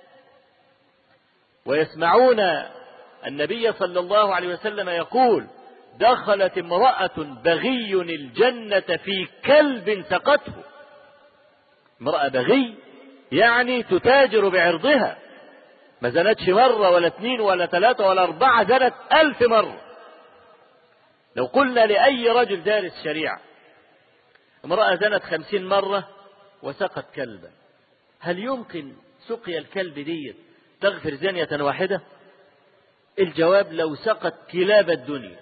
ويسمعون النبي صلى الله عليه وسلم يقول دخلت امرأة بغي الجنة في كلب سقته امرأة بغي يعني تتاجر بعرضها ما زنتش مرة ولا اثنين ولا ثلاثة ولا أربعة زنت ألف مرة لو قلنا لأي رجل دارس شريعة امرأة زنت خمسين مرة وسقت كلبا هل يمكن سقيا الكلب دي تغفر زانية واحدة الجواب لو سقت كلاب الدنيا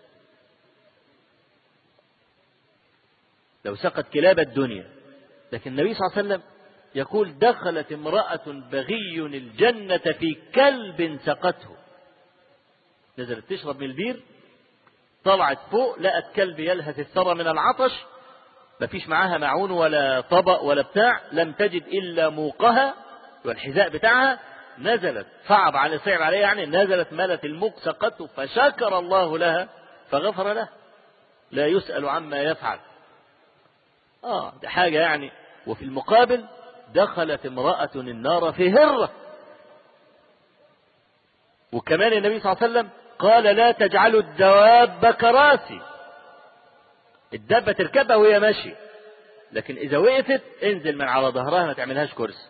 لو سقت كلاب الدنيا لكن النبي صلى الله عليه وسلم يقول دخلت امرأة بغي الجنة في كلب سقته نزلت تشرب من البير طلعت فوق لقت كلب يلهث الثرى من العطش مفيش معاها معون ولا طبق ولا بتاع لم تجد إلا موقها والحذاء بتاعها نزلت صعب على صعب عليها يعني نزلت ملت الموق سقته فشكر الله لها فغفر له لا يسأل عما يفعل اه ده حاجة يعني وفي المقابل دخلت امرأة النار في هرة وكمان النبي صلى الله عليه وسلم قال لا تجعلوا الدواب كراسي الدابة تركبها وهي ماشية لكن إذا وقفت انزل من على ظهرها ما تعملهاش كرسي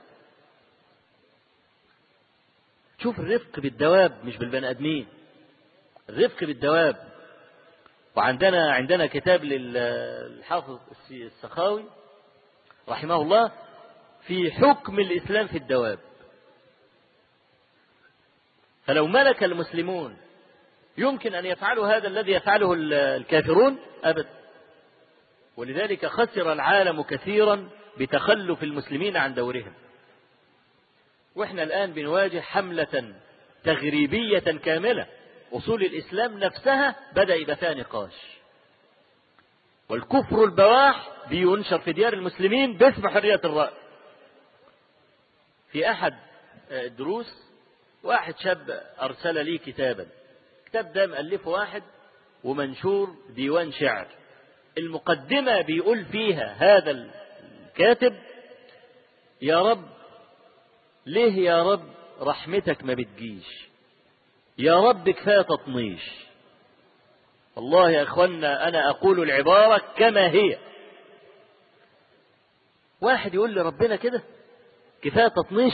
شوف الرفق بالدواب مش بالبني آدمين الرفق بالدواب وعندنا عندنا كتاب للحافظ السخاوي رحمه الله في حكم الإسلام في الدواب فلو ملك المسلمون يمكن أن يفعلوا هذا الذي يفعله الكافرون أبدا ولذلك خسر العالم كثيرا بتخلف المسلمين عن دورهم واحنا الآن بنواجه حملة تغريبية كاملة أصول الإسلام نفسها بدأ يبقى فيها نقاش والكفر البواح بينشر في ديار المسلمين باسم حرية الرأي في أحد الدروس واحد شاب أرسل لي كتابا الكتاب ده مألفه واحد ومنشور ديوان شعر المقدمة بيقول فيها هذا الكاتب يا رب ليه يا رب رحمتك ما بتجيش يا رب كفاية تطنيش والله يا اخوانا انا اقول العبارة كما هي واحد يقول لي ربنا كده كفاية تطنيش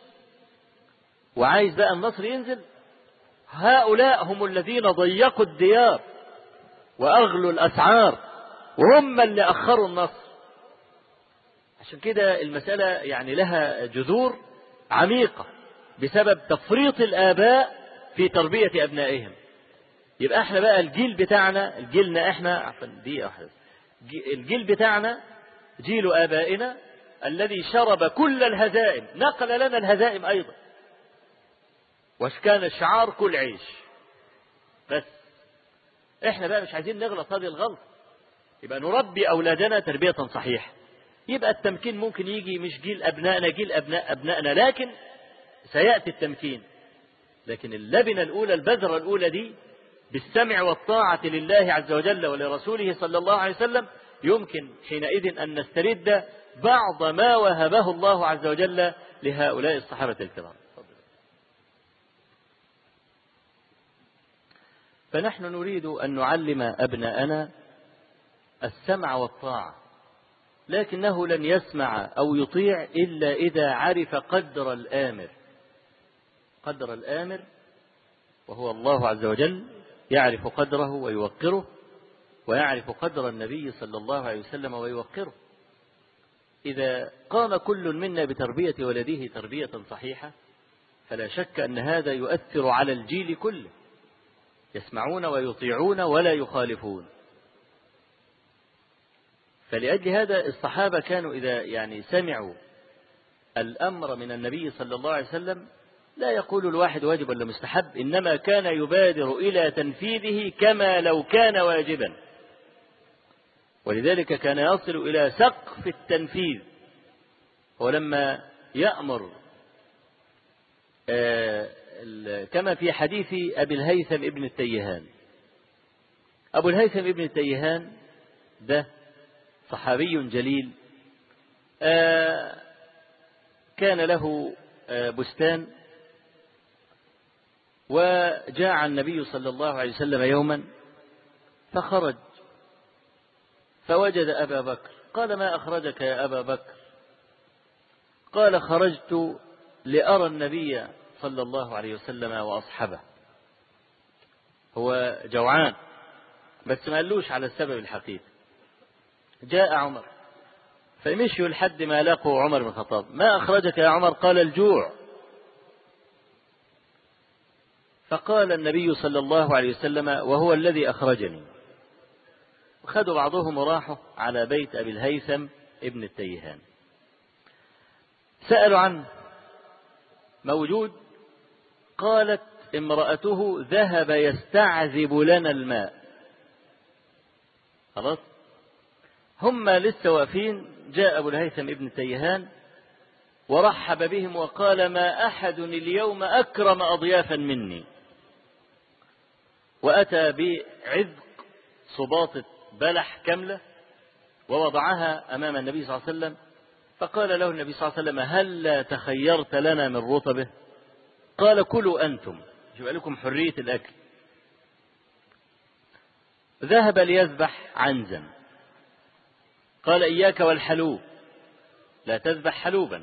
وعايز بقى النصر ينزل هؤلاء هم الذين ضيقوا الديار واغلوا الاسعار وهم اللي اخروا النصر عشان كده المسألة يعني لها جذور عميقة بسبب تفريط الآباء في تربية أبنائهم يبقى احنا بقى الجيل بتاعنا جيلنا احنا عفوا دي واحدة الجيل بتاعنا جيل آبائنا الذي شرب كل الهزائم نقل لنا الهزائم أيضا وكان الشعار كل عيش بس احنا بقى مش عايزين نغلط هذه الغلط يبقى نربي أولادنا تربية صحيحة يبقى التمكين ممكن يجي مش جيل أبنائنا جيل أبناء أبنائنا لكن سيأتي التمكين لكن اللبنة الأولى البذرة الأولى دي بالسمع والطاعة لله عز وجل ولرسوله صلى الله عليه وسلم يمكن حينئذ أن نسترد بعض ما وهبه الله عز وجل لهؤلاء الصحابة الكرام فنحن نريد أن نعلم أبناءنا السمع والطاعة لكنه لن يسمع أو يطيع إلا إذا عرف قدر الآمر قدر الآمر وهو الله عز وجل يعرف قدره ويوقره ويعرف قدر النبي صلى الله عليه وسلم ويوقره إذا قام كل منا بتربية ولده تربية صحيحة فلا شك أن هذا يؤثر على الجيل كله يسمعون ويطيعون ولا يخالفون فلأجل هذا الصحابة كانوا إذا يعني سمعوا الأمر من النبي صلى الله عليه وسلم لا يقول الواحد واجب ولا مستحب إنما كان يبادر إلى تنفيذه كما لو كان واجبا ولذلك كان يصل إلى سقف التنفيذ ولما يأمر آه، كما في حديث أبي الهيثم ابن التيهان أبو الهيثم ابن التيهان ده صحابي جليل آه، كان له آه، بستان وجاء النبي صلى الله عليه وسلم يوما فخرج فوجد أبا بكر قال ما أخرجك يا أبا بكر قال خرجت لأرى النبي صلى الله عليه وسلم وأصحابه هو جوعان بس ما قالوش على السبب الحقيقي جاء عمر فمشوا لحد ما لقوا عمر بن الخطاب ما أخرجك يا عمر قال الجوع فقال النبي صلى الله عليه وسلم وهو الذي أخرجني خدوا بعضهم وراحوا على بيت أبي الهيثم ابن التيهان سألوا عنه موجود قالت امرأته ذهب يستعذب لنا الماء خلاص هم لسه واقفين جاء أبو الهيثم ابن تيهان ورحب بهم وقال ما أحد اليوم أكرم أضيافا مني وأتى بعذق صباطة بلح كاملة ووضعها أمام النبي صلى الله عليه وسلم فقال له النبي صلى الله عليه وسلم هل تخيرت لنا من رطبه قال كلوا أنتم يبقى لكم حرية الأكل ذهب ليذبح عنزا قال إياك والحلوب لا تذبح حلوبا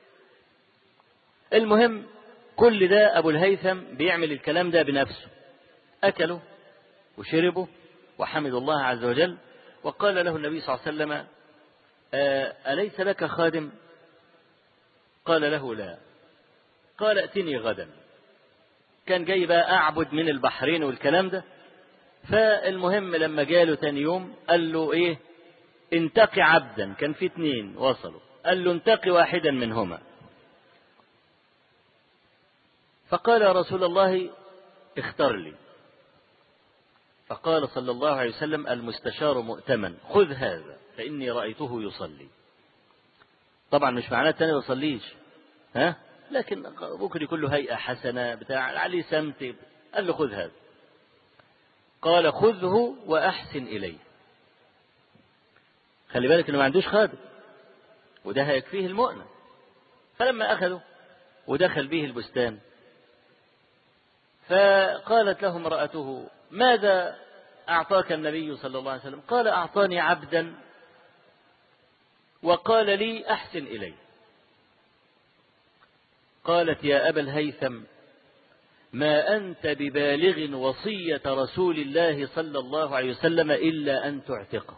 المهم كل ده أبو الهيثم بيعمل الكلام ده بنفسه أكلوا وشربوا وحمدوا الله عز وجل وقال له النبي صلى الله عليه وسلم أليس لك خادم قال له لا قال ائتني غدا كان جاي بقى أعبد من البحرين والكلام ده فالمهم لما جاله تاني يوم قال له إيه انتقي عبدا كان في اتنين وصلوا قال له انتقي واحدا منهما فقال يا رسول الله اختر لي فقال صلى الله عليه وسلم المستشار مؤتمن خذ هذا فإني رأيته يصلي طبعا مش معناه التاني ما يصليش ها لكن ممكن يكون له هيئة حسنة بتاع عليه سمت قال له خذ هذا قال خذه وأحسن إليه خلي بالك انه ما عندوش خادم وده هيكفيه المؤنة فلما أخذه ودخل به البستان فقالت له امرأته ماذا أعطاك النبي صلى الله عليه وسلم قال أعطاني عبدا وقال لي أحسن إليه قالت يا أبا الهيثم ما أنت ببالغ وصية رسول الله صلى الله عليه وسلم إلا أن تعتقه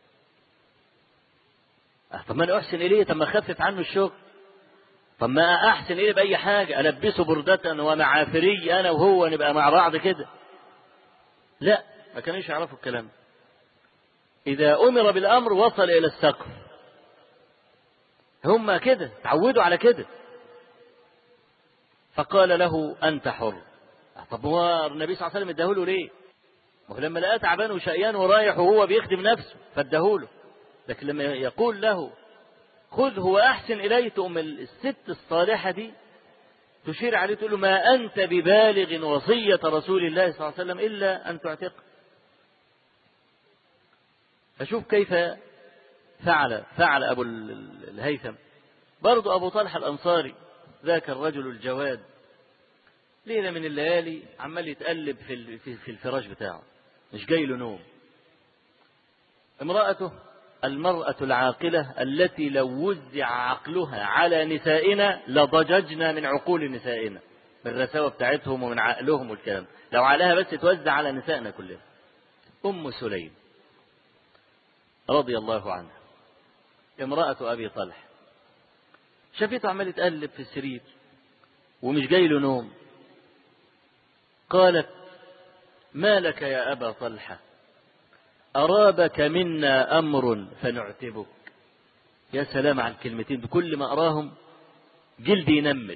طب ما أنا أحسن إليه طب ما أخفف عنه الشغل طب ما أحسن إليه بأي حاجة ألبسه بردة ومعافري أنا وهو نبقى مع بعض كده لا ما كانوش يعرفوا الكلام إذا أمر بالأمر وصل إلى السقف هم كده تعودوا على كده فقال له أنت حر طب هو النبي صلى الله عليه وسلم اداهوله ليه؟ ما هو لما لقاه تعبان وشقيان ورايح وهو بيخدم نفسه فاداهوله لكن لما يقول له خذه وأحسن إليه تقوم الست الصالحة دي تشير عليه تقول له ما أنت ببالغ وصية رسول الله صلى الله عليه وسلم إلا أن تعتق فشوف كيف فعل فعل أبو الهيثم برضو أبو طلحة الأنصاري ذاك الرجل الجواد ليلة من الليالي عمال يتقلب في في الفراش بتاعه مش جاي له نوم امرأته المرأة العاقلة التي لو وزع عقلها على نسائنا لضججنا من عقول نسائنا من الرساوة بتاعتهم ومن عقلهم والكلام لو عليها بس توزع على نسائنا كلها أم سليم رضي الله عنها امرأة أبي طلحة شافته عمال يتقلب في السرير ومش جاي له نوم قالت ما لك يا أبا طلحة أرابك منا أمر فنعتبك يا سلام على الكلمتين كل ما أراهم جلدي ينمل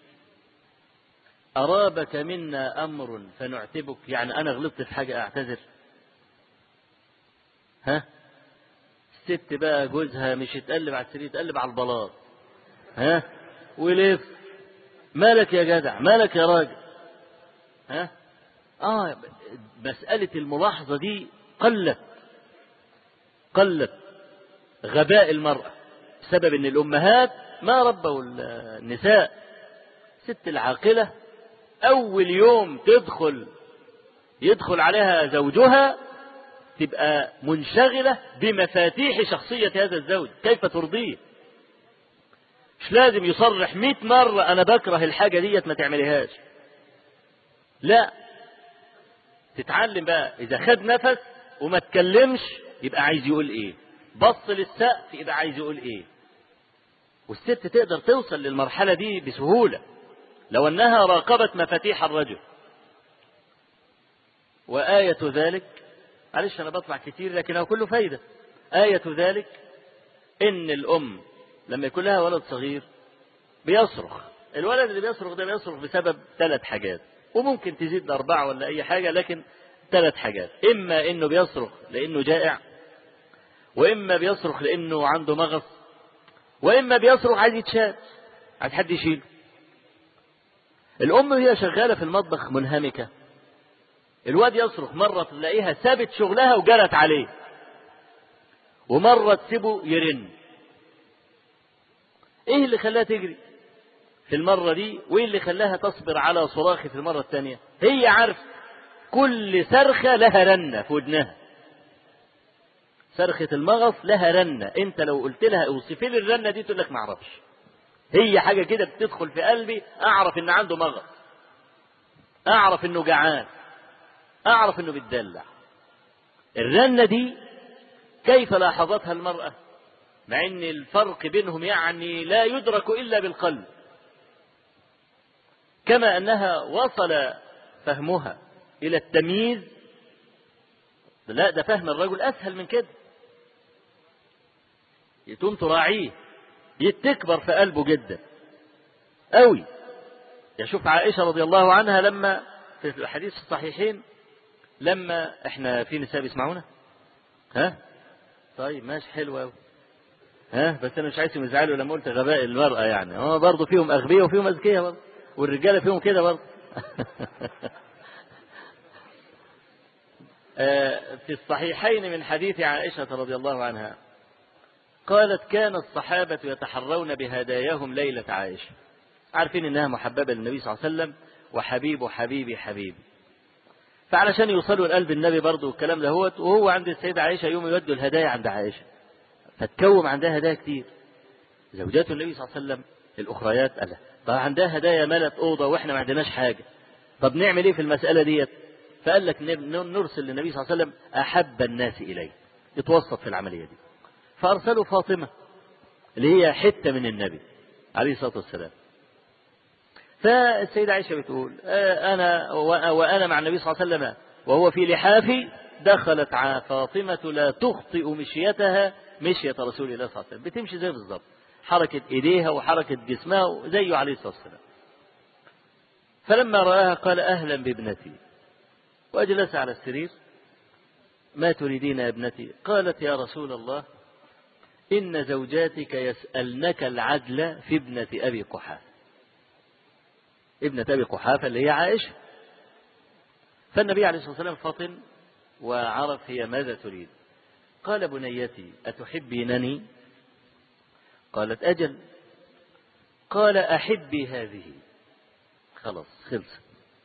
أرابك منا أمر فنعتبك يعني أنا غلطت في حاجة أعتذر ها الست بقى جوزها مش يتقلب على السرير يتقلب على البلاط ها ولف مالك يا جدع مالك يا راجل ها اه مسألة الملاحظة دي قلت قلت غباء المرأة بسبب ان الامهات ما ربوا النساء ست العاقلة اول يوم تدخل يدخل عليها زوجها تبقى منشغلة بمفاتيح شخصية هذا الزوج كيف ترضيه مش لازم يصرح مئة مرة أنا بكره الحاجة ديت ما تعمليهاش لا تتعلم بقى إذا خد نفس وما تكلمش يبقى عايز يقول إيه بص للسقف يبقى عايز يقول إيه والست تقدر توصل للمرحلة دي بسهولة لو أنها راقبت مفاتيح الرجل وآية ذلك معلش أنا بطلع كتير لكن هو كله فايدة آية ذلك إن الأم لما يكون لها ولد صغير بيصرخ الولد اللي بيصرخ ده بيصرخ بسبب ثلاث حاجات وممكن تزيد أربعة ولا أي حاجة لكن ثلاث حاجات إما إنه بيصرخ لأنه جائع وإما بيصرخ لأنه عنده مغص وإما بيصرخ عايز يتشال عايز حد يشيله الأم وهي شغالة في المطبخ منهمكة الواد يصرخ مرة تلاقيها سابت شغلها وجرت عليه ومرة تسيبه يرن ايه اللي خلاها تجري في المرة دي وايه اللي خلاها تصبر على صراخي في المرة الثانية هي عارف كل صرخة لها رنة في ودنها صرخة المغص لها رنة انت لو قلت لها اوصفي لي الرنة دي تقول لك معرفش هي حاجة كده بتدخل في قلبي اعرف ان عنده مغص اعرف انه جعان اعرف انه بيتدلع الرنة دي كيف لاحظتها المرأة مع ان الفرق بينهم يعني لا يدرك الا بالقلب كما انها وصل فهمها الى التمييز لا ده فهم الرجل اسهل من كده يتم تراعيه يتكبر في قلبه جدا قوي يشوف عائشة رضي الله عنها لما في الحديث الصحيحين لما احنا في نساء بيسمعونا ها طيب ماشي حلو قوي ها بس انا مش عايزهم يزعلوا لما قلت غباء المرأة يعني هو برضه فيهم اغبياء وفيهم اذكياء برضه والرجالة فيهم كده برضه في الصحيحين من حديث عائشة رضي الله عنها قالت كان الصحابة يتحرون بهداياهم ليلة عائشة عارفين انها محببة للنبي صلى الله عليه وسلم وحبيب حبيبي حبيبي فعلشان يوصلوا لقلب النبي برضه والكلام ده هو وهو عند السيدة عائشة يوم يودوا الهدايا عند عائشة فتكوم عندها هدايا كتير زوجات النبي صلى الله عليه وسلم الأخريات قال طب عندها هدايا ملت أوضة وإحنا ما عندناش حاجة طب نعمل إيه في المسألة ديت فقال لك نرسل للنبي صلى الله عليه وسلم أحب الناس إليه يتوسط في العملية دي فأرسلوا فاطمة اللي هي حتة من النبي عليه الصلاة والسلام فالسيدة عائشة بتقول أنا وأنا مع النبي صلى الله عليه وسلم وهو في لحافي دخلت فاطمة لا تخطئ مشيتها مشية رسول الله صلى الله عليه وسلم بتمشي زي بالظبط حركة إيديها وحركة جسمها زيه عليه الصلاة والسلام فلما رآها قال أهلا بابنتي وأجلس على السرير ما تريدين يا ابنتي قالت يا رسول الله إن زوجاتك يسألنك العدل في ابنة أبي قحافة ابنة أبي قحافة اللي هي عائشة فالنبي عليه الصلاة والسلام فطن وعرف هي ماذا تريد قال بنيتي أتحبينني قالت أجل قال أحبي هذه خلاص خلص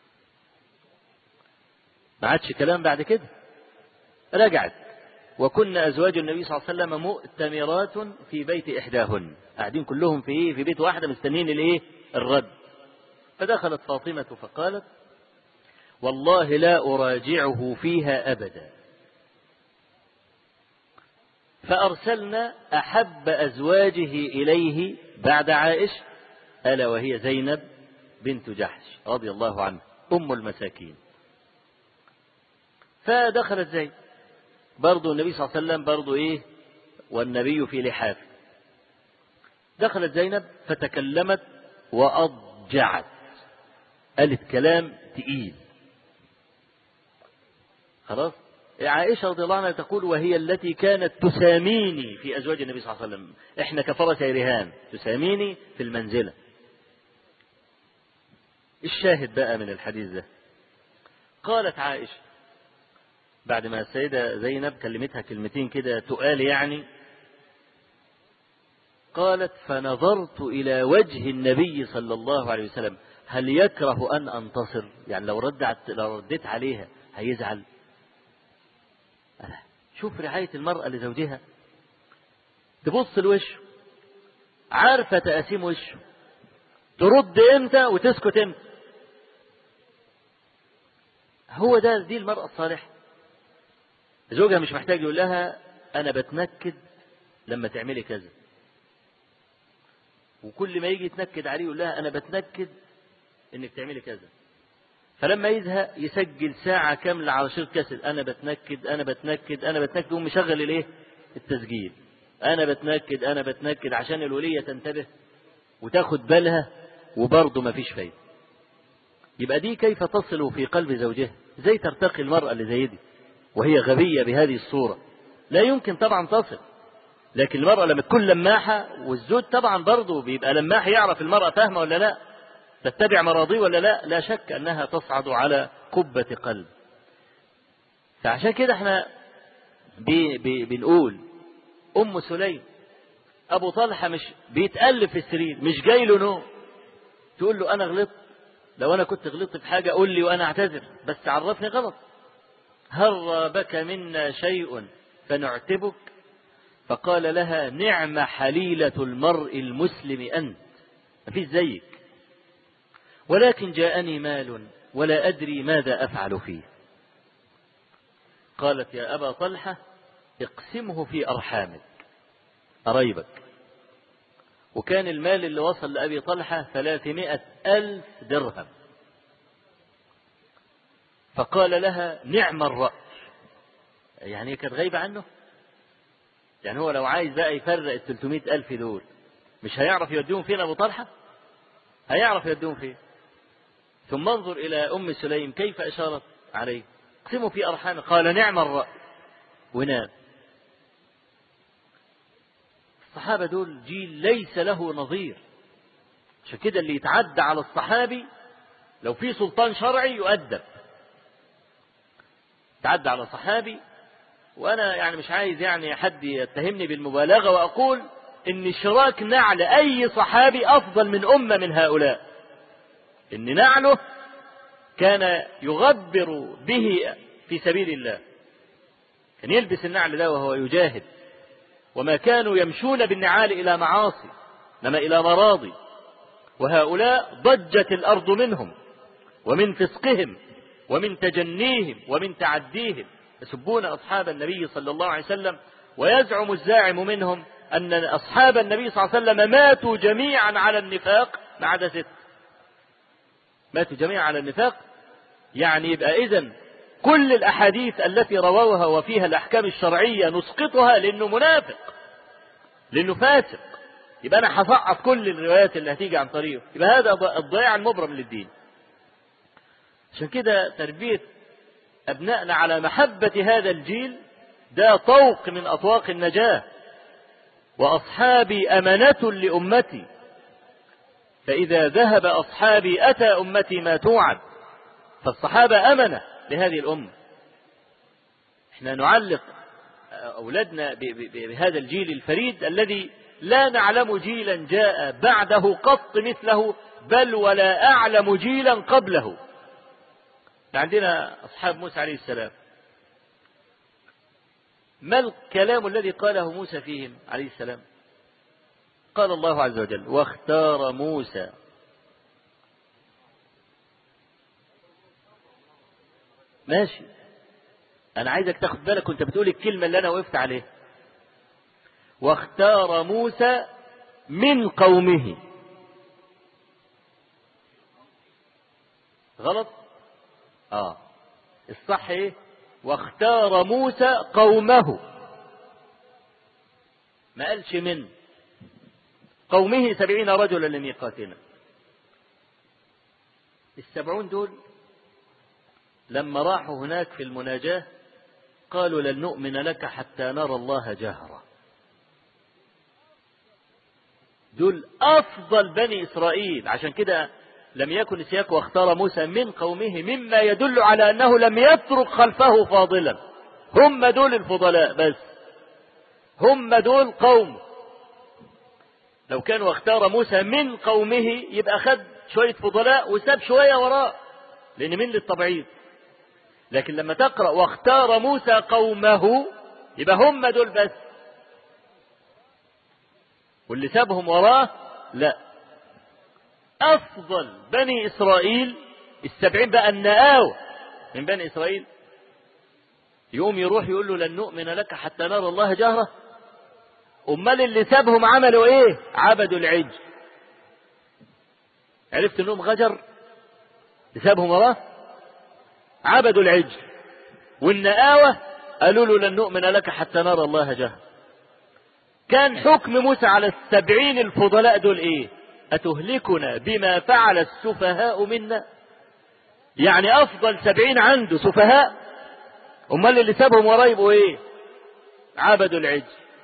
ما عادش كلام بعد كده رجعت وكن أزواج النبي صلى الله عليه وسلم مؤتمرات في بيت إحداهن قاعدين كلهم في إيه في بيت واحدة مستنين الإيه الرد فدخلت فاطمة فقالت والله لا أراجعه فيها أبدا فأرسلنا أحب أزواجه إليه بعد عائشة ألا وهي زينب بنت جحش رضي الله عنها أم المساكين فدخلت زينب برضو النبي صلى الله عليه وسلم برضو إيه والنبي في لحافه دخلت زينب فتكلمت وأضجعت قالت كلام تقيل خلاص عائشة رضي الله عنها تقول وهي التي كانت تساميني في أزواج النبي صلى الله عليه وسلم إحنا كفرس رهان تساميني في المنزلة الشاهد بقى من الحديث ده قالت عائشة بعد ما السيدة زينب كلمتها كلمتين كده تقال يعني قالت فنظرت إلى وجه النبي صلى الله عليه وسلم هل يكره أن أنتصر يعني لو ردت لو رديت عليها هيزعل شوف رعاية المرأة لزوجها تبص لوشه عارفة تقاسيم وشه ترد امتى وتسكت امتى هو ده دي المرأة الصالحة زوجها مش محتاج يقول لها أنا بتنكد لما تعملي كذا وكل ما يجي يتنكد عليه يقول لها أنا بتنكد إنك تعملي كذا فلما يزهق يسجل ساعة كاملة على شريط كاسيت أنا بتنكد أنا بتنكد أنا بتنكد ومشغل الإيه؟ التسجيل أنا بتنكد أنا بتنكد عشان الولية تنتبه وتاخد بالها وبرضه مفيش فايدة يبقى دي كيف تصل في قلب زوجها ازاي ترتقي المرأة اللي زي دي وهي غبية بهذه الصورة لا يمكن طبعا تصل لكن المرأة لما تكون لماحة والزوج طبعا برضه بيبقى لماح يعرف المرأة فاهمة ولا لا تتبع مراضيه ولا لا لا شك أنها تصعد على قبة قلب فعشان كده احنا بي بي بنقول أم سليم أبو طلحة مش بيتألف في السرير مش جاي له نوم تقول له أنا غلطت لو أنا كنت غلطت في حاجة قول لي وأنا أعتذر بس عرفني غلط هل رابك منا شيء فنعتبك فقال لها نعم حليلة المرء المسلم أنت مفيش زيك ولكن جاءني مال ولا أدري ماذا أفعل فيه قالت يا أبا طلحة اقسمه في أرحامك قرايبك وكان المال اللي وصل لأبي طلحة ثلاثمائة ألف درهم فقال لها نعم الرأي يعني هي كانت غايبة عنه يعني هو لو عايز بقى يفرق ال 300 ألف دول مش هيعرف يوديهم فين أبو طلحة هيعرف يوديهم فين ثم انظر إلى أم سليم كيف أشارت عليه اقسموا في أرحامه قال نعم الرأي ونام الصحابة دول جيل ليس له نظير عشان كده اللي يتعدى على الصحابي لو في سلطان شرعي يؤدب تعدى على صحابي وانا يعني مش عايز يعني حد يتهمني بالمبالغه واقول ان شراك نعل اي صحابي افضل من امه من هؤلاء ان نعله كان يغبر به في سبيل الله كان يلبس النعل ده وهو يجاهد وما كانوا يمشون بالنعال الى معاصي انما الى مراضي وهؤلاء ضجت الارض منهم ومن فسقهم ومن تجنيهم ومن تعديهم يسبون أصحاب النبي صلى الله عليه وسلم ويزعم الزاعم منهم أن أصحاب النبي صلى الله عليه وسلم ماتوا جميعا على النفاق ما عدا ست ماتوا جميعا على النفاق يعني يبقى إذن كل الأحاديث التي رووها وفيها الأحكام الشرعية نسقطها لأنه منافق لأنه فاسق يبقى أنا هسقط كل الروايات اللي هتيجي عن طريقه يبقى هذا الضياع المبرم للدين عشان كده تربية أبنائنا على محبة هذا الجيل ده طوق من أطواق النجاة وأصحابي أمانة لأمتي فإذا ذهب أصحابي أتى أمتي ما توعد فالصحابة أمنة لهذه الأمة احنا نعلق أولادنا بهذا الجيل الفريد الذي لا نعلم جيلا جاء بعده قط مثله بل ولا أعلم جيلا قبله عندنا أصحاب موسى عليه السلام ما الكلام الذي قاله موسى فيهم عليه السلام قال الله عز وجل واختار موسى ماشي انا عايزك تاخد بالك وانت بتقول الكلمة اللي انا وقفت عليها واختار موسى من قومه غلط اه الصح ايه واختار موسى قومه ما قالش من قومه سبعين رجلا لميقاتنا السبعون دول لما راحوا هناك في المناجاة قالوا لن نؤمن لك حتى نرى الله جهرا دول أفضل بني إسرائيل عشان كده لم يكن سياق واختار موسى من قومه مما يدل على أنه لم يترك خلفه فاضلا هم دول الفضلاء بس هم دول قوم لو كان واختار موسى من قومه يبقى خد شوية فضلاء وساب شوية وراه لأن من للتبعيض لكن لما تقرأ واختار موسى قومه يبقى هم دول بس واللي سابهم وراه لا أفضل بني إسرائيل السبعين بقى النآوة من بني إسرائيل يقوم يروح يقول له لن نؤمن لك حتى نرى الله جهرة أمال اللي سابهم عملوا إيه عبدوا العجل عرفت أنهم غجر سابهم وراه عبدوا العجل والنآوة قالوا له لن نؤمن لك حتى نرى الله جهرة كان حكم موسى على السبعين الفضلاء دول ايه أتهلكنا بما فعل السفهاء منا يعني أفضل سبعين عنده سفهاء أمال اللي سابهم وراه يبقوا إيه عبدوا العجل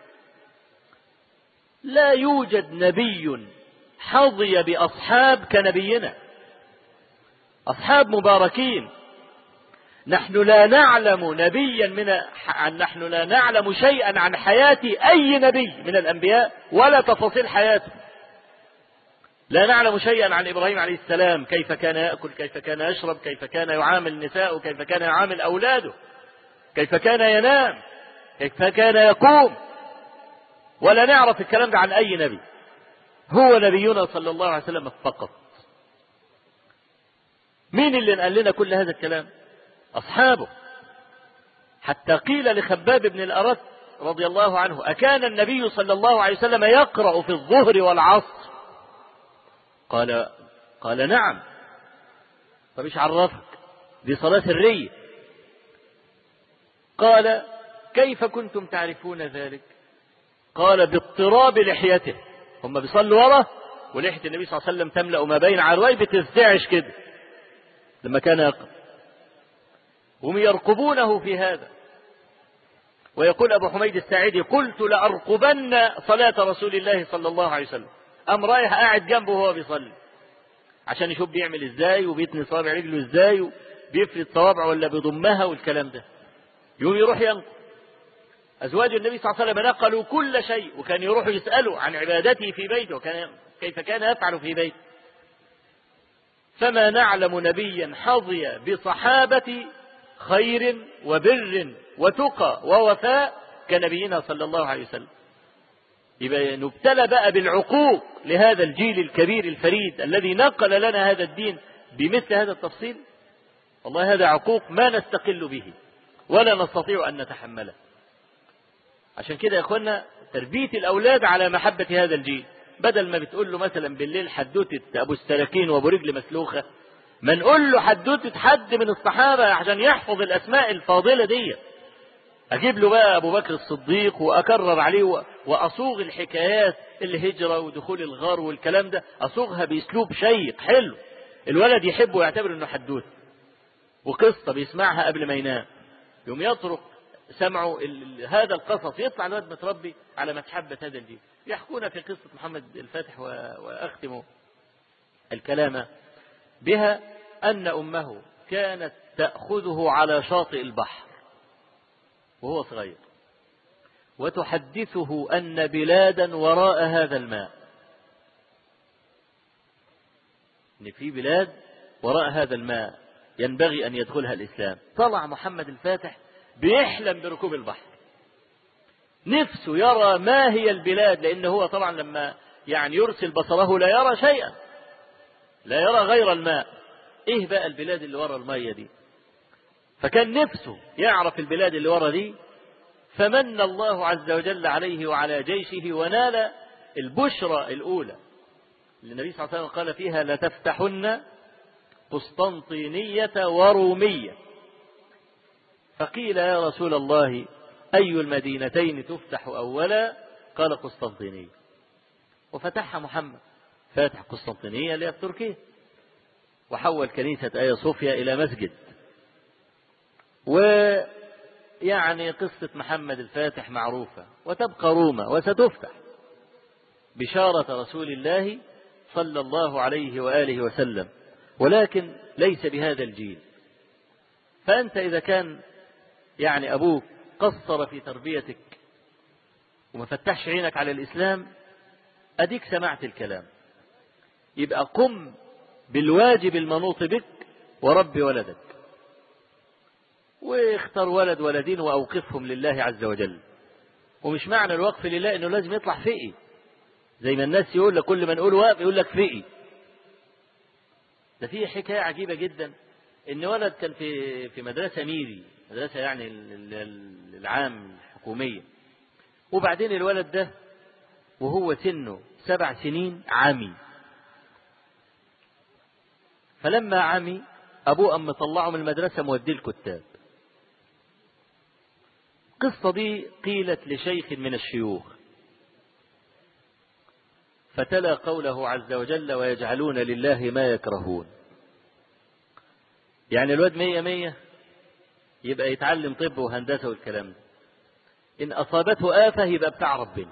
لا يوجد نبي حظي بأصحاب كنبينا أصحاب مباركين نحن لا نعلم نبيا من نحن لا نعلم شيئا عن حياة أي نبي من الأنبياء ولا تفاصيل حياته لا نعلم شيئا عن إبراهيم عليه السلام كيف كان يأكل كيف كان يشرب كيف كان يعامل نساءه كيف كان يعامل أولاده كيف كان ينام كيف كان يقوم ولا نعرف الكلام ده عن أي نبي هو نبينا صلى الله عليه وسلم فقط مين اللي نقل لنا كل هذا الكلام أصحابه حتى قيل لخباب بن الأرت رضي الله عنه أكان النبي صلى الله عليه وسلم يقرأ في الظهر والعصر قال قال نعم طب ايش عرفك دي صلاة سرية قال كيف كنتم تعرفون ذلك قال باضطراب لحيته هم بيصلوا ورا ولحية النبي صلى الله عليه وسلم تملأ ما بين عروي بترتعش كده لما كان يقرأ هم يرقبونه في هذا ويقول أبو حميد الساعدي قلت لأرقبن صلاة رسول الله صلى الله عليه وسلم قام رايح قاعد جنبه وهو بيصلي عشان يشوف بيعمل ازاي وبيتني صابع رجله ازاي وبيفرد صوابعه ولا بيضمها والكلام ده يقوم يروح ينقل أزواج النبي صلى الله عليه وسلم نقلوا كل شيء وكان يروح يسألوا عن عبادته في بيته وكان كيف كان يفعل في بيته فما نعلم نبيا حظي بصحابة خير وبر وتقى ووفاء كنبينا صلى الله عليه وسلم يبقى نبتلى بقى بالعقوق لهذا الجيل الكبير الفريد الذي نقل لنا هذا الدين بمثل هذا التفصيل والله هذا عقوق ما نستقل به ولا نستطيع أن نتحمله عشان كده يا اخوانا تربية الأولاد على محبة هذا الجيل بدل ما بتقول له مثلا بالليل حدوتة أبو السراكين وأبو رجل مسلوخة ما نقول له حدوتة حد من الصحابة عشان يحفظ الأسماء الفاضلة دي أجيب له بقى أبو بكر الصديق وأكرر عليه وأصوغ الحكايات الهجرة ودخول الغار والكلام ده أصوغها بأسلوب شيق حلو الولد يحبه ويعتبر إنه حدوته وقصة بيسمعها قبل ما ينام يوم يطرق سمعوا هذا القصص يطلع الواد متربي على محبة هذا الجيل يحكون في قصة محمد الفاتح وأختمه الكلام بها أن أمه كانت تأخذه على شاطئ البحر وهو صغير وتحدثه أن بلادا وراء هذا الماء إن في بلاد وراء هذا الماء ينبغي أن يدخلها الإسلام طلع محمد الفاتح بيحلم بركوب البحر نفسه يرى ما هي البلاد لأنه هو طبعا لما يعني يرسل بصره لا يرى شيئا لا يرى غير الماء ايه بقى البلاد اللي ورا المية دي فكان نفسه يعرف البلاد اللي ورا دي فمن الله عز وجل عليه وعلى جيشه ونال البشرى الأولى اللي النبي صلى الله عليه وسلم قال فيها لتفتحن قسطنطينية ورومية فقيل يا رسول الله أي المدينتين تفتح أولا قال قسطنطينية وفتحها محمد فاتح قسطنطينية اللي هي في تركيا وحول كنيسة آيا صوفيا إلى مسجد ويعني قصة محمد الفاتح معروفة وتبقى روما وستفتح بشارة رسول الله صلى الله عليه وآله وسلم ولكن ليس بهذا الجيل فأنت إذا كان يعني أبوك قصر في تربيتك وما فتحش عينك على الإسلام أديك سمعت الكلام يبقى قم بالواجب المنوط بك ورب ولدك واختر ولد ولدين وأوقفهم لله عز وجل ومش معنى الوقف لله انه لازم يطلع فقي زي ما الناس يقول لك كل ما نقول واقف يقول لك فقي ده في حكاية عجيبة جدا ان ولد كان في في مدرسة ميري مدرسة يعني العام الحكومية وبعدين الولد ده وهو سنه سبع سنين عمي فلما عمي أبوه أم طلعه من المدرسة موديه الكتاب القصة دي قيلت لشيخ من الشيوخ فتلا قوله عز وجل ويجعلون لله ما يكرهون يعني الواد مية مية يبقى يتعلم طب وهندسة والكلام ده إن أصابته آفة يبقى بتاع ربنا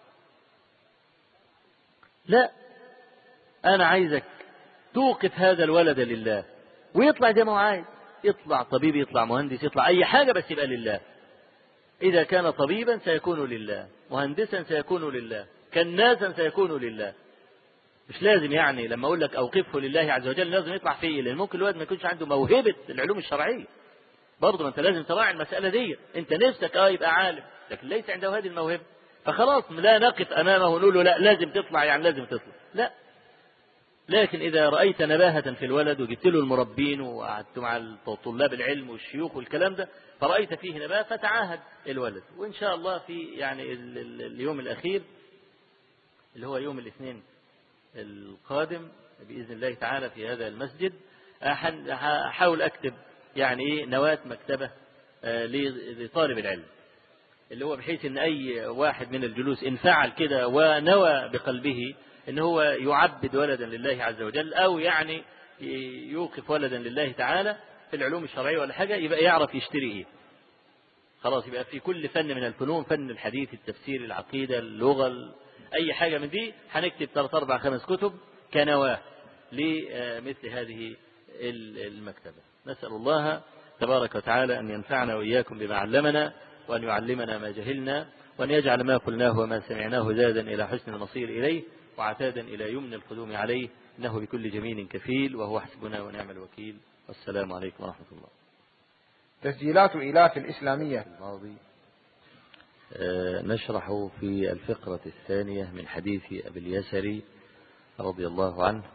لا أنا عايزك توقف هذا الولد لله ويطلع زي ما هو عايز يطلع طبيب يطلع مهندس يطلع أي حاجة بس يبقى لله إذا كان طبيبا سيكون لله مهندسا سيكون لله كناسا سيكون لله مش لازم يعني لما أقول لك أوقفه لله عز وجل لازم يطلع فيه لأن ممكن الولد ما يكونش عنده موهبة العلوم الشرعية برضه ما أنت لازم تراعي المسألة دي أنت نفسك أه يبقى عالم لكن ليس عنده هذه الموهبة فخلاص لا نقف أمامه ونقول له لا لازم تطلع يعني لازم تطلع لا لكن إذا رأيت نباهة في الولد وجبت له المربين وقعدت مع طلاب العلم والشيوخ والكلام ده فرأيت فيه نباهة فتعاهد الولد وإن شاء الله في يعني اليوم الأخير اللي هو يوم الاثنين القادم بإذن الله تعالى في هذا المسجد أحاول أكتب يعني إيه نواة مكتبة لطالب العلم اللي هو بحيث ان اي واحد من الجلوس ان فعل كده ونوى بقلبه ان هو يعبد ولدا لله عز وجل او يعني يوقف ولدا لله تعالى في العلوم الشرعيه ولا حاجه يبقى يعرف يشتري ايه خلاص يبقى في كل فن من الفنون فن الحديث التفسير العقيده اللغه اي حاجه من دي هنكتب ثلاث اربع خمس كتب كنواه لمثل هذه المكتبه نسال الله تبارك وتعالى ان ينفعنا واياكم بما علمنا وأن يعلمنا ما جهلنا وأن يجعل ما قلناه وما سمعناه زادا إلى حسن المصير إليه وعتادا إلى يمن القدوم عليه إنه بكل جميل كفيل وهو حسبنا ونعم الوكيل والسلام عليكم ورحمة الله تسجيلات إيلاف الإسلامية الماضي آه نشرح في الفقرة الثانية من حديث أبي اليسري رضي الله عنه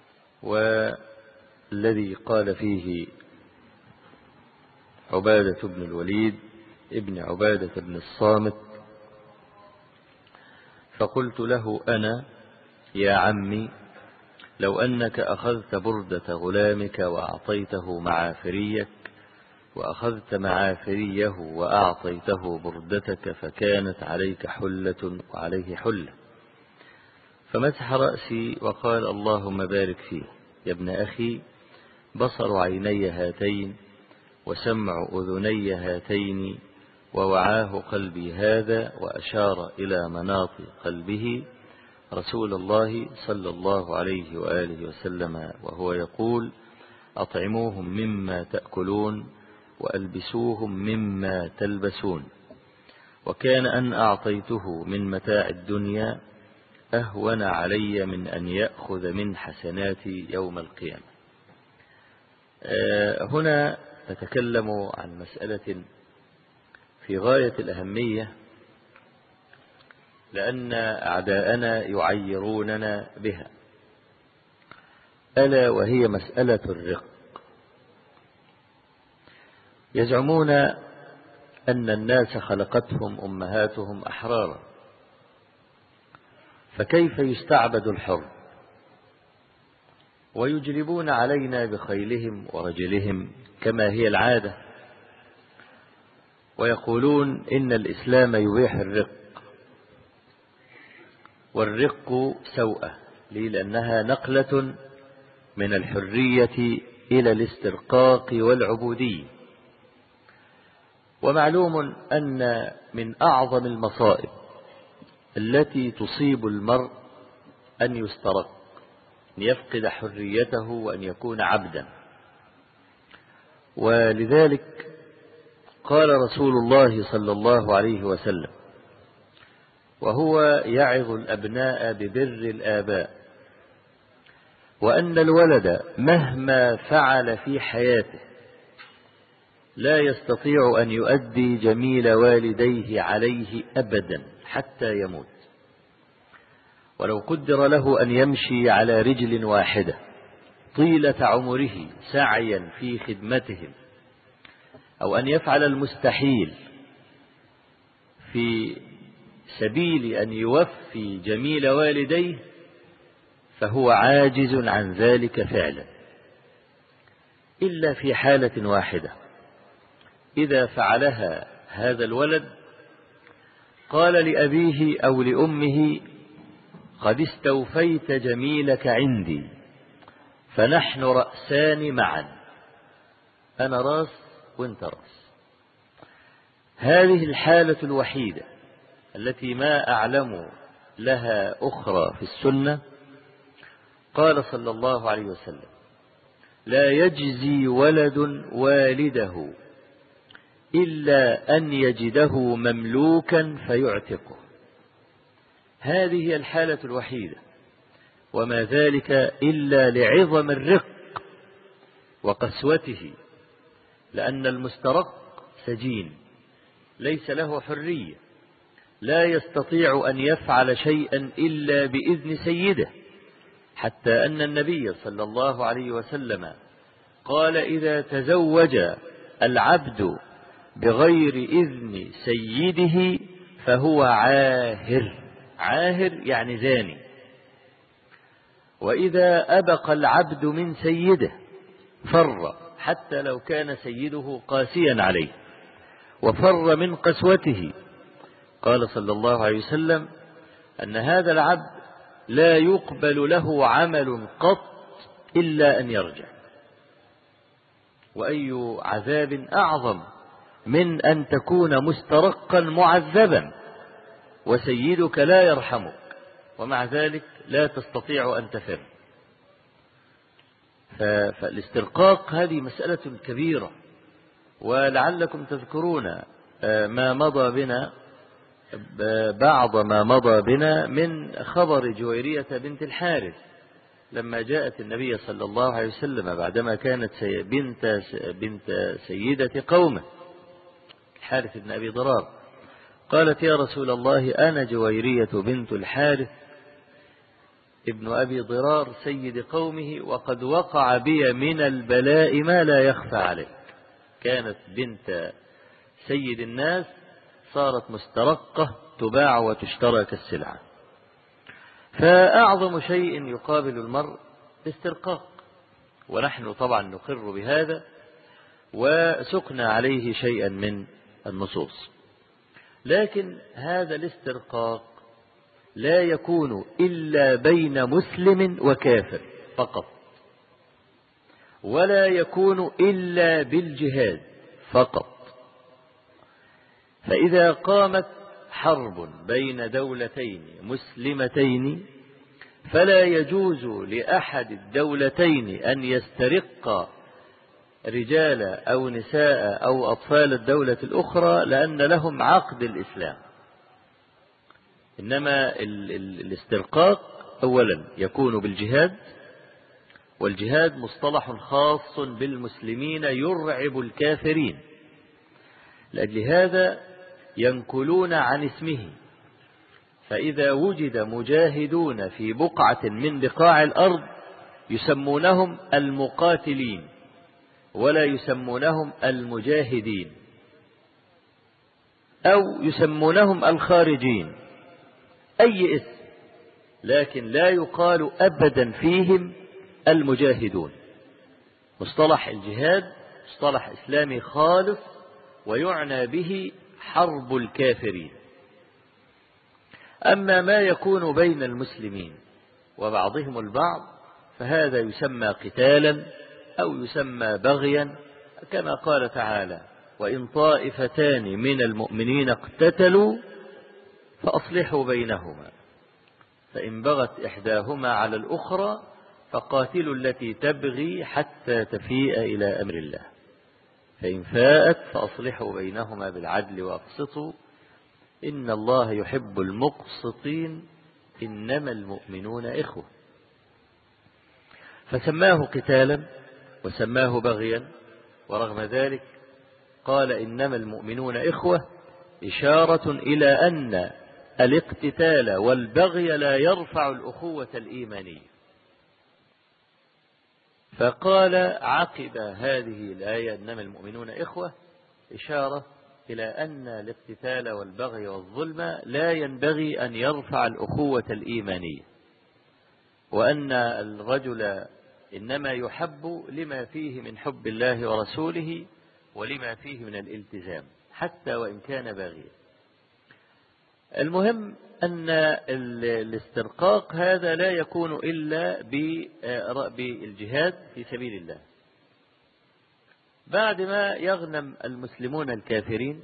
والذي قال فيه عبادة بن الوليد ابن عبادة بن الصامت فقلت له أنا يا عمي لو أنك أخذت بردة غلامك وأعطيته معافريك وأخذت معافريه وأعطيته بردتك فكانت عليك حلة وعليه حلة فمسح رأسي وقال اللهم بارك فيه يا ابن أخي بصر عيني هاتين وسمع أذني هاتين ووعاه قلبي هذا وأشار إلى مناط قلبه رسول الله صلى الله عليه وآله وسلم وهو يقول أطعموهم مما تأكلون وألبسوهم مما تلبسون وكان أن أعطيته من متاع الدنيا أهون علي من أن يأخذ من حسناتي يوم القيامة هنا نتكلم عن مسألة في غاية الأهمية لأن أعداءنا يعيروننا بها ألا وهي مسألة الرق يزعمون أن الناس خلقتهم أمهاتهم أحرارا فكيف يستعبد الحر ويجلبون علينا بخيلهم ورجلهم كما هي العادة ويقولون إن الإسلام يبيح الرق والرق سوءة ليه لأنها نقلة من الحرية إلى الاسترقاق والعبودية ومعلوم أن من أعظم المصائب التي تصيب المرء أن يسترق أن يفقد حريته وأن يكون عبدا ولذلك قال رسول الله صلى الله عليه وسلم وهو يعظ الأبناء ببر الآباء وأن الولد مهما فعل في حياته لا يستطيع أن يؤدي جميل والديه عليه أبدا حتى يموت ولو قدر له أن يمشي على رجل واحدة طيلة عمره سعيا في خدمتهم أو أن يفعل المستحيل في سبيل أن يوفي جميل والديه فهو عاجز عن ذلك فعلا إلا في حالة واحدة إذا فعلها هذا الولد قال لأبيه أو لأمه قد استوفيت جميلك عندي فنحن رأسان معا أنا راس وانت راس هذه الحالة الوحيدة التي ما أعلم لها أخرى في السنة قال صلى الله عليه وسلم لا يجزي ولد والده إلا أن يجده مملوكا فيعتقه هذه هي الحالة الوحيدة وما ذلك إلا لعظم الرق وقسوته لأن المسترق سجين ليس له حرية لا يستطيع أن يفعل شيئا إلا بإذن سيده حتى أن النبي صلى الله عليه وسلم قال إذا تزوج العبد بغير إذن سيده فهو عاهر عاهر يعني زاني وإذا أبق العبد من سيده فر حتى لو كان سيده قاسيا عليه وفر من قسوته قال صلى الله عليه وسلم أن هذا العبد لا يقبل له عمل قط إلا أن يرجع وأي عذاب أعظم من أن تكون مسترقا معذبا وسيدك لا يرحمك ومع ذلك لا تستطيع أن تفر فالاسترقاق هذه مسألة كبيرة ولعلكم تذكرون ما مضى بنا بعض ما مضى بنا من خبر جويرية بنت الحارث لما جاءت النبي صلى الله عليه وسلم بعدما كانت بنت بنت سيدة قومه الحارث بن أبي ضرار قالت يا رسول الله أنا جويرية بنت الحارث ابن أبي ضرار سيد قومه وقد وقع بي من البلاء ما لا يخفى عليك كانت بنت سيد الناس صارت مسترقة تباع وتشترى كالسلعة فأعظم شيء يقابل المرء الاسترقاق ونحن طبعا نقر بهذا وسقنا عليه شيئا من النصوص لكن هذا الاسترقاق لا يكون إلا بين مسلم وكافر فقط ولا يكون إلا بالجهاد فقط فإذا قامت حرب بين دولتين مسلمتين فلا يجوز لأحد الدولتين أن يسترق رجال أو نساء أو أطفال الدولة الأخرى لأن لهم عقد الإسلام إنما الاسترقاق أولا يكون بالجهاد والجهاد مصطلح خاص بالمسلمين يرعب الكافرين لأجل هذا ينكلون عن اسمه فإذا وجد مجاهدون في بقعة من بقاع الأرض يسمونهم المقاتلين ولا يسمونهم المجاهدين أو يسمونهم الخارجين أي اسم لكن لا يقال أبدا فيهم المجاهدون مصطلح الجهاد مصطلح إسلامي خالص ويعنى به حرب الكافرين أما ما يكون بين المسلمين وبعضهم البعض فهذا يسمى قتالا أو يسمى بغيا كما قال تعالى وإن طائفتان من المؤمنين اقتتلوا فأصلحوا بينهما فإن بغت إحداهما على الأخرى فقاتلوا التي تبغي حتى تفيء إلى أمر الله فإن فاءت فأصلحوا بينهما بالعدل وأقسطوا إن الله يحب المقسطين إنما المؤمنون إخوة فسماه قتالا وسماه بغيا ورغم ذلك قال إنما المؤمنون إخوة إشارة إلى أن الاقتتال والبغي لا يرفع الأخوة الإيمانية فقال عقب هذه الآية إنما المؤمنون إخوة إشارة إلى أن الاقتتال والبغي والظلم لا ينبغي أن يرفع الأخوة الإيمانية وأن الرجل إنما يحب لما فيه من حب الله ورسوله ولما فيه من الالتزام حتى وإن كان باغيا المهم أن الاسترقاق هذا لا يكون إلا بالجهاد في سبيل الله بعد ما يغنم المسلمون الكافرين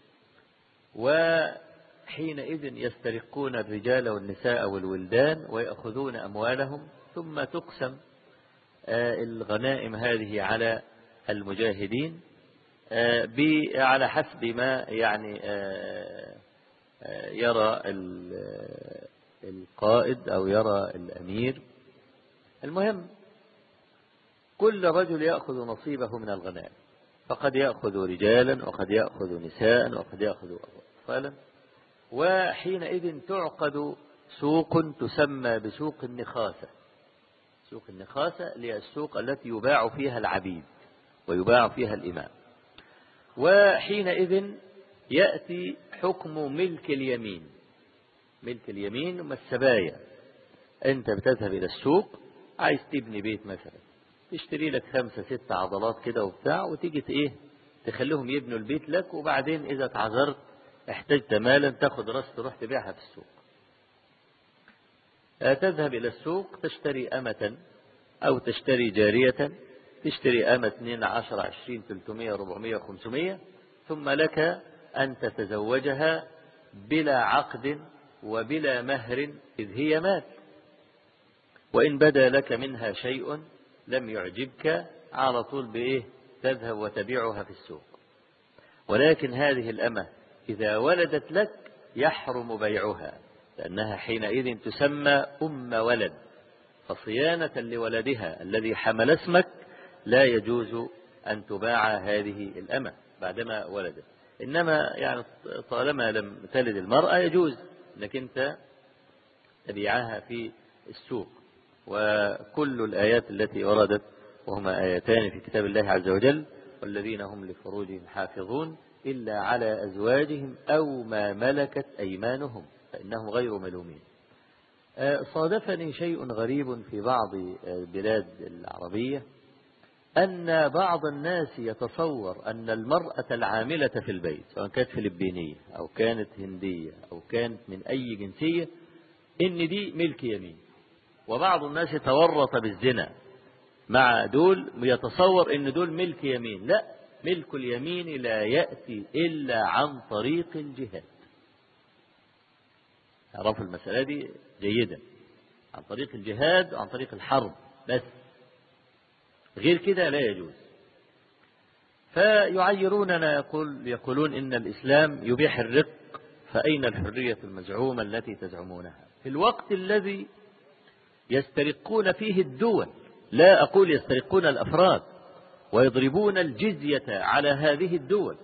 وحينئذ يسترقون الرجال والنساء والولدان ويأخذون أموالهم ثم تقسم الغنائم هذه على المجاهدين على حسب ما يعني يرى القائد أو يرى الأمير المهم كل رجل يأخذ نصيبه من الغنائم فقد يأخذ رجالا وقد يأخذ نساء وقد يأخذ أطفالا وحينئذ تعقد سوق تسمى بسوق النخاسة سوق النخاسة هي السوق التي يباع فيها العبيد ويباع فيها الإمام وحينئذ يأتي حكم ملك اليمين ملك اليمين هم السبايا أنت بتذهب إلى السوق عايز تبني بيت مثلا تشتري لك خمسة ستة عضلات كده وبتاع وتيجي إيه تخليهم يبنوا البيت لك وبعدين إذا اتعذرت احتجت مالا تاخد راس تروح تبيعها في السوق تذهب إلى السوق تشتري أمة أو تشتري جارية تشتري أمة 2 10 20 300 400 500 ثم لك أن تتزوجها بلا عقد وبلا مهر إذ هي مات وإن بدا لك منها شيء لم يعجبك على طول بإيه تذهب وتبيعها في السوق ولكن هذه الأمة إذا ولدت لك يحرم بيعها لأنها حينئذ تسمى أم ولد فصيانة لولدها الذي حمل اسمك لا يجوز أن تباع هذه الأمة بعدما ولدت إنما يعني طالما لم تلد المرأة يجوز أنك أنت تبيعها في السوق وكل الآيات التي وردت وهما آيتان في كتاب الله عز وجل والذين هم لفروجهم حافظون إلا على أزواجهم أو ما ملكت أيمانهم فإنهم غير ملومين صادفني شيء غريب في بعض البلاد العربية أن بعض الناس يتصور أن المرأة العاملة في البيت سواء كانت فلبينية أو كانت هندية أو كانت من أي جنسية إن دي ملك يمين وبعض الناس تورط بالزنا مع دول يتصور إن دول ملك يمين لا ملك اليمين لا يأتي إلا عن طريق الجهاد اعرفوا المسألة دي جيدا عن طريق الجهاد وعن طريق الحرب بس غير كده لا يجوز فيعيروننا يقول يقولون إن الإسلام يبيح الرق فأين الحرية المزعومة التي تزعمونها في الوقت الذي يسترقون فيه الدول لا أقول يسترقون الأفراد ويضربون الجزية على هذه الدول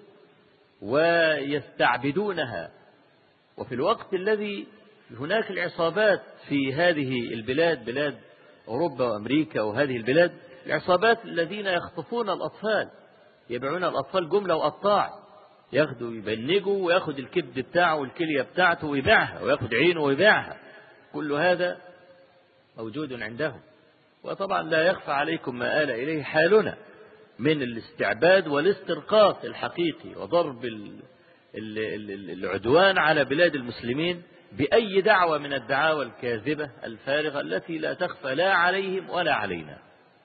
ويستعبدونها وفي الوقت الذي هناك العصابات في هذه البلاد بلاد أوروبا وأمريكا وهذه البلاد العصابات الذين يخطفون الأطفال يبيعون الأطفال جملة وقطاع ياخدوا يبنجوا وياخد الكبد بتاعه والكلية بتاعته ويبيعها وياخد عينه ويبيعها كل هذا موجود عندهم وطبعا لا يخفى عليكم ما آل إليه حالنا من الاستعباد والاسترقاق الحقيقي وضرب العدوان على بلاد المسلمين بأي دعوة من الدعاوى الكاذبة الفارغة التي لا تخفى لا عليهم ولا علينا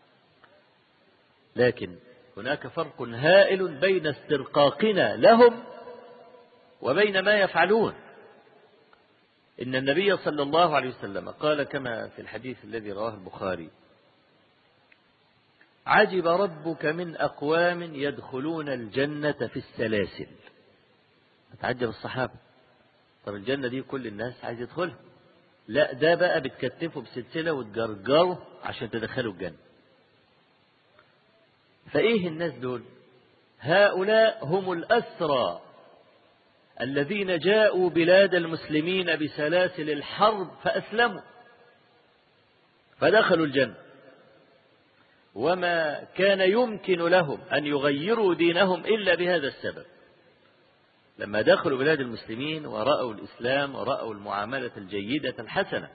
لكن هناك فرق هائل بين استرقاقنا لهم وبين ما يفعلون إن النبي صلى الله عليه وسلم قال كما في الحديث الذي رواه البخاري عجب ربك من أقوام يدخلون الجنة في السلاسل أتعجب الصحابة طب الجنة دي كل الناس عايز يدخلها لا ده بقى بتكتفه بسلسلة وتجرجره عشان تدخله الجنة فإيه الناس دول هؤلاء هم الأسرى الذين جاءوا بلاد المسلمين بسلاسل الحرب فأسلموا فدخلوا الجنة وما كان يمكن لهم أن يغيروا دينهم إلا بهذا السبب لما دخلوا بلاد المسلمين ورأوا الإسلام ورأوا المعاملة الجيدة الحسنة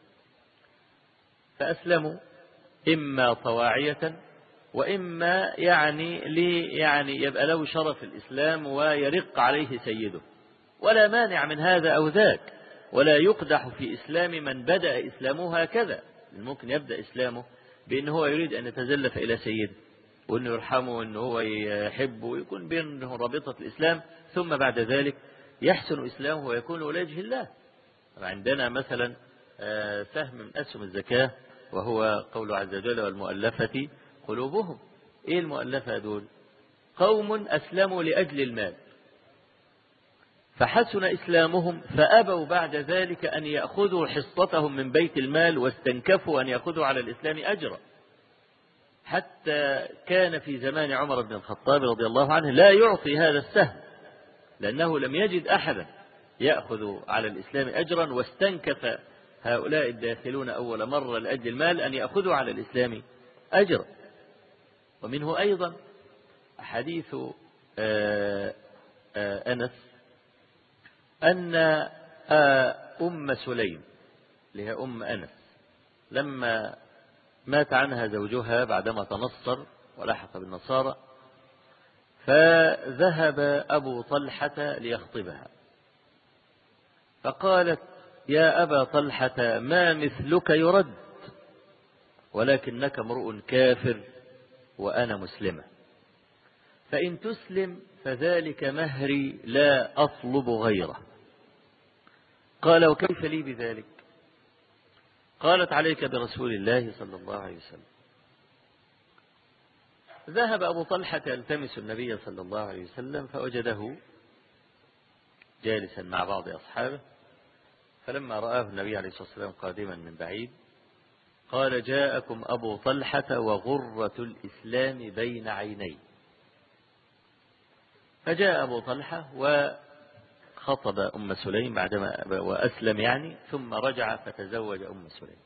فأسلموا إما طواعية وإما يعني لي يعني يبقى له شرف الإسلام ويرق عليه سيده ولا مانع من هذا أو ذاك ولا يقدح في إسلام من بدأ إسلامه هكذا ممكن يبدأ إسلامه بأن هو يريد أن يتزلف إلى سيده وأنه يرحمه وأنه هو يحبه ويكون بينه رابطة الإسلام ثم بعد ذلك يحسن إسلامه ويكون لوجه الله عندنا مثلا سهم من أسهم الزكاة وهو قول عز وجل والمؤلفة قلوبهم إيه المؤلفة دول قوم أسلموا لأجل المال فحسن إسلامهم فأبوا بعد ذلك أن يأخذوا حصتهم من بيت المال واستنكفوا أن يأخذوا على الإسلام أجرا حتى كان في زمان عمر بن الخطاب رضي الله عنه لا يعطي هذا السهم لأنه لم يجد أحدا يأخذ على الإسلام أجرا واستنكف هؤلاء الداخلون أول مرة لأجل المال أن يأخذوا على الإسلام أجرا ومنه أيضا حديث أنس أن أم سليم اللي هي أم أنس لما مات عنها زوجها بعدما تنصر ولحق بالنصارى فذهب أبو طلحة ليخطبها فقالت يا أبا طلحة ما مثلك يرد ولكنك امرؤ كافر وأنا مسلمة فإن تسلم فذلك مهري لا أطلب غيره قال وكيف لي بذلك قالت عليك برسول الله صلى الله عليه وسلم ذهب أبو طلحة يلتمس النبي صلى الله عليه وسلم فوجده جالسا مع بعض أصحابه فلما رآه النبي عليه الصلاة والسلام قادما من بعيد قال جاءكم أبو طلحة وغرة الإسلام بين عيني فجاء أبو طلحة وخطب أم سليم بعدما وأسلم يعني ثم رجع فتزوج أم سليم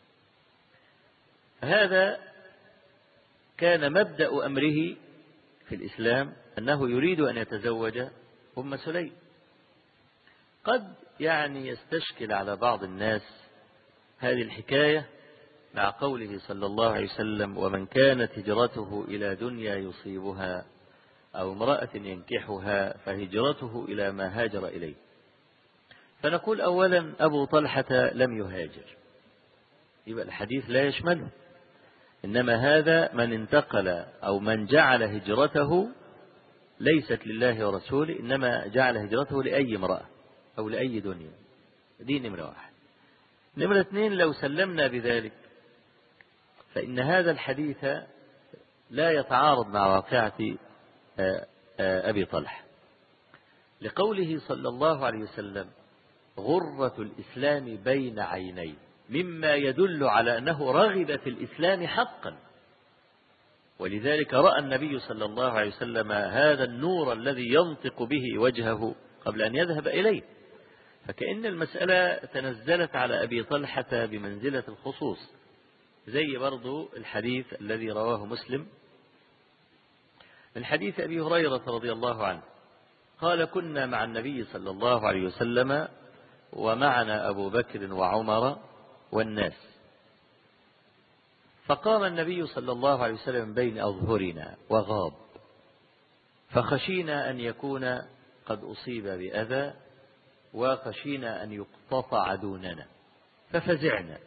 هذا كان مبدأ أمره في الإسلام أنه يريد أن يتزوج أم سليم قد يعني يستشكل على بعض الناس هذه الحكاية مع قوله صلى الله عليه وسلم ومن كانت هجرته إلى دنيا يصيبها أو امرأة ينكحها فهجرته إلى ما هاجر إليه فنقول أولا أبو طلحة لم يهاجر يبقى الحديث لا يشمله إنما هذا من انتقل أو من جعل هجرته ليست لله ورسوله إنما جعل هجرته لأي امرأة أو لأي دنيا دي نمرة واحد نمرة اثنين لو سلمنا بذلك فإن هذا الحديث لا يتعارض مع واقعة أبي طلحة لقوله صلى الله عليه وسلم غرة الإسلام بين عيني مما يدل على أنه رغب في الإسلام حقا ولذلك رأى النبي صلى الله عليه وسلم هذا النور الذي ينطق به وجهه قبل أن يذهب إليه فكأن المسألة تنزلت على أبي طلحة بمنزلة الخصوص زي برضو الحديث الذي رواه مسلم من حديث أبي هريرة رضي الله عنه قال كنا مع النبي صلى الله عليه وسلم ومعنا أبو بكر وعمر والناس فقام النبي صلى الله عليه وسلم بين أظهرنا وغاب فخشينا أن يكون قد أصيب بأذى وخشينا أن يقتطع دوننا ففزعنا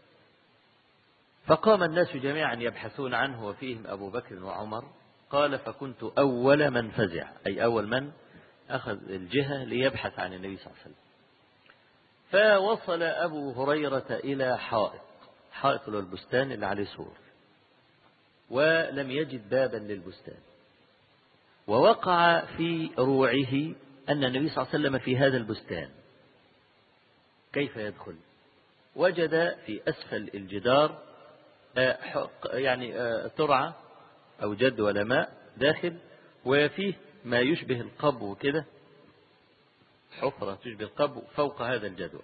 فقام الناس جميعا يبحثون عنه وفيهم أبو بكر وعمر قال فكنت أول من فزع أي أول من أخذ الجهة ليبحث عن النبي صلى الله عليه وسلم فوصل أبو هريرة إلى حائط حائط البستان اللي عليه سور ولم يجد بابا للبستان ووقع في روعه أن النبي صلى الله عليه وسلم في هذا البستان كيف يدخل وجد في أسفل الجدار يعني ترعة أو جدول ماء داخل وفيه ما يشبه القبو كده حفرة تشبه القبو فوق هذا الجدول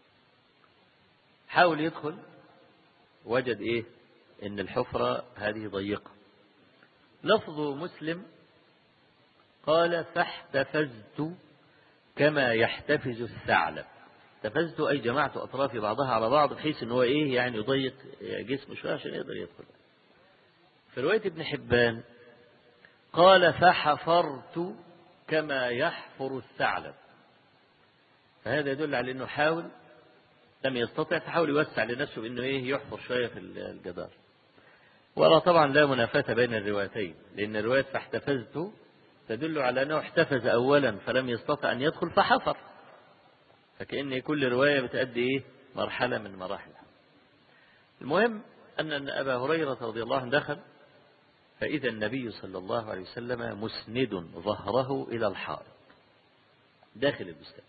حاول يدخل وجد ايه ان الحفرة هذه ضيقة لفظ مسلم قال فاحتفزت كما يحتفز الثعلب احتفزت اي جمعت اطراف بعضها على بعض بحيث ان هو ايه يعني يضيق جسمه شويه عشان يقدر يدخل في رواية ابن حبان قال فحفرت كما يحفر الثعلب فهذا يدل على انه حاول لم يستطع فحاول يوسع لنفسه بانه ايه يحفر شويه في الجدار ولا طبعا لا منافاة بين الروايتين لان الرواية فاحتفزت تدل على انه احتفز اولا فلم يستطع ان يدخل فحفر فكأن كل رواية بتأدي ايه مرحلة من مراحلها المهم أن أبا هريرة رضي الله عنه دخل فإذا النبي صلى الله عليه وسلم مسند ظهره إلى الحائط داخل البستان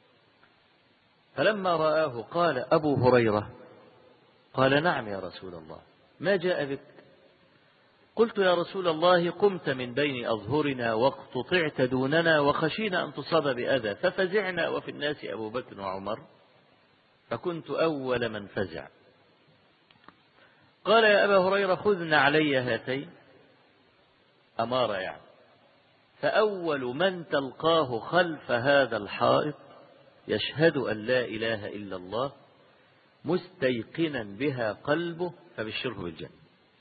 فلما رآه قال أبو هريرة قال نعم يا رسول الله ما جاء بك قلت يا رسول الله قمت من بين أظهرنا واقتطعت دوننا وخشينا أن تصاب بأذى ففزعنا وفي الناس أبو بكر وعمر فكنت أول من فزع قال يا أبا هريرة خذنا علي هاتين أمارة يعني فأول من تلقاه خلف هذا الحائط يشهد أن لا إله إلا الله مستيقنا بها قلبه فبشره بالجنة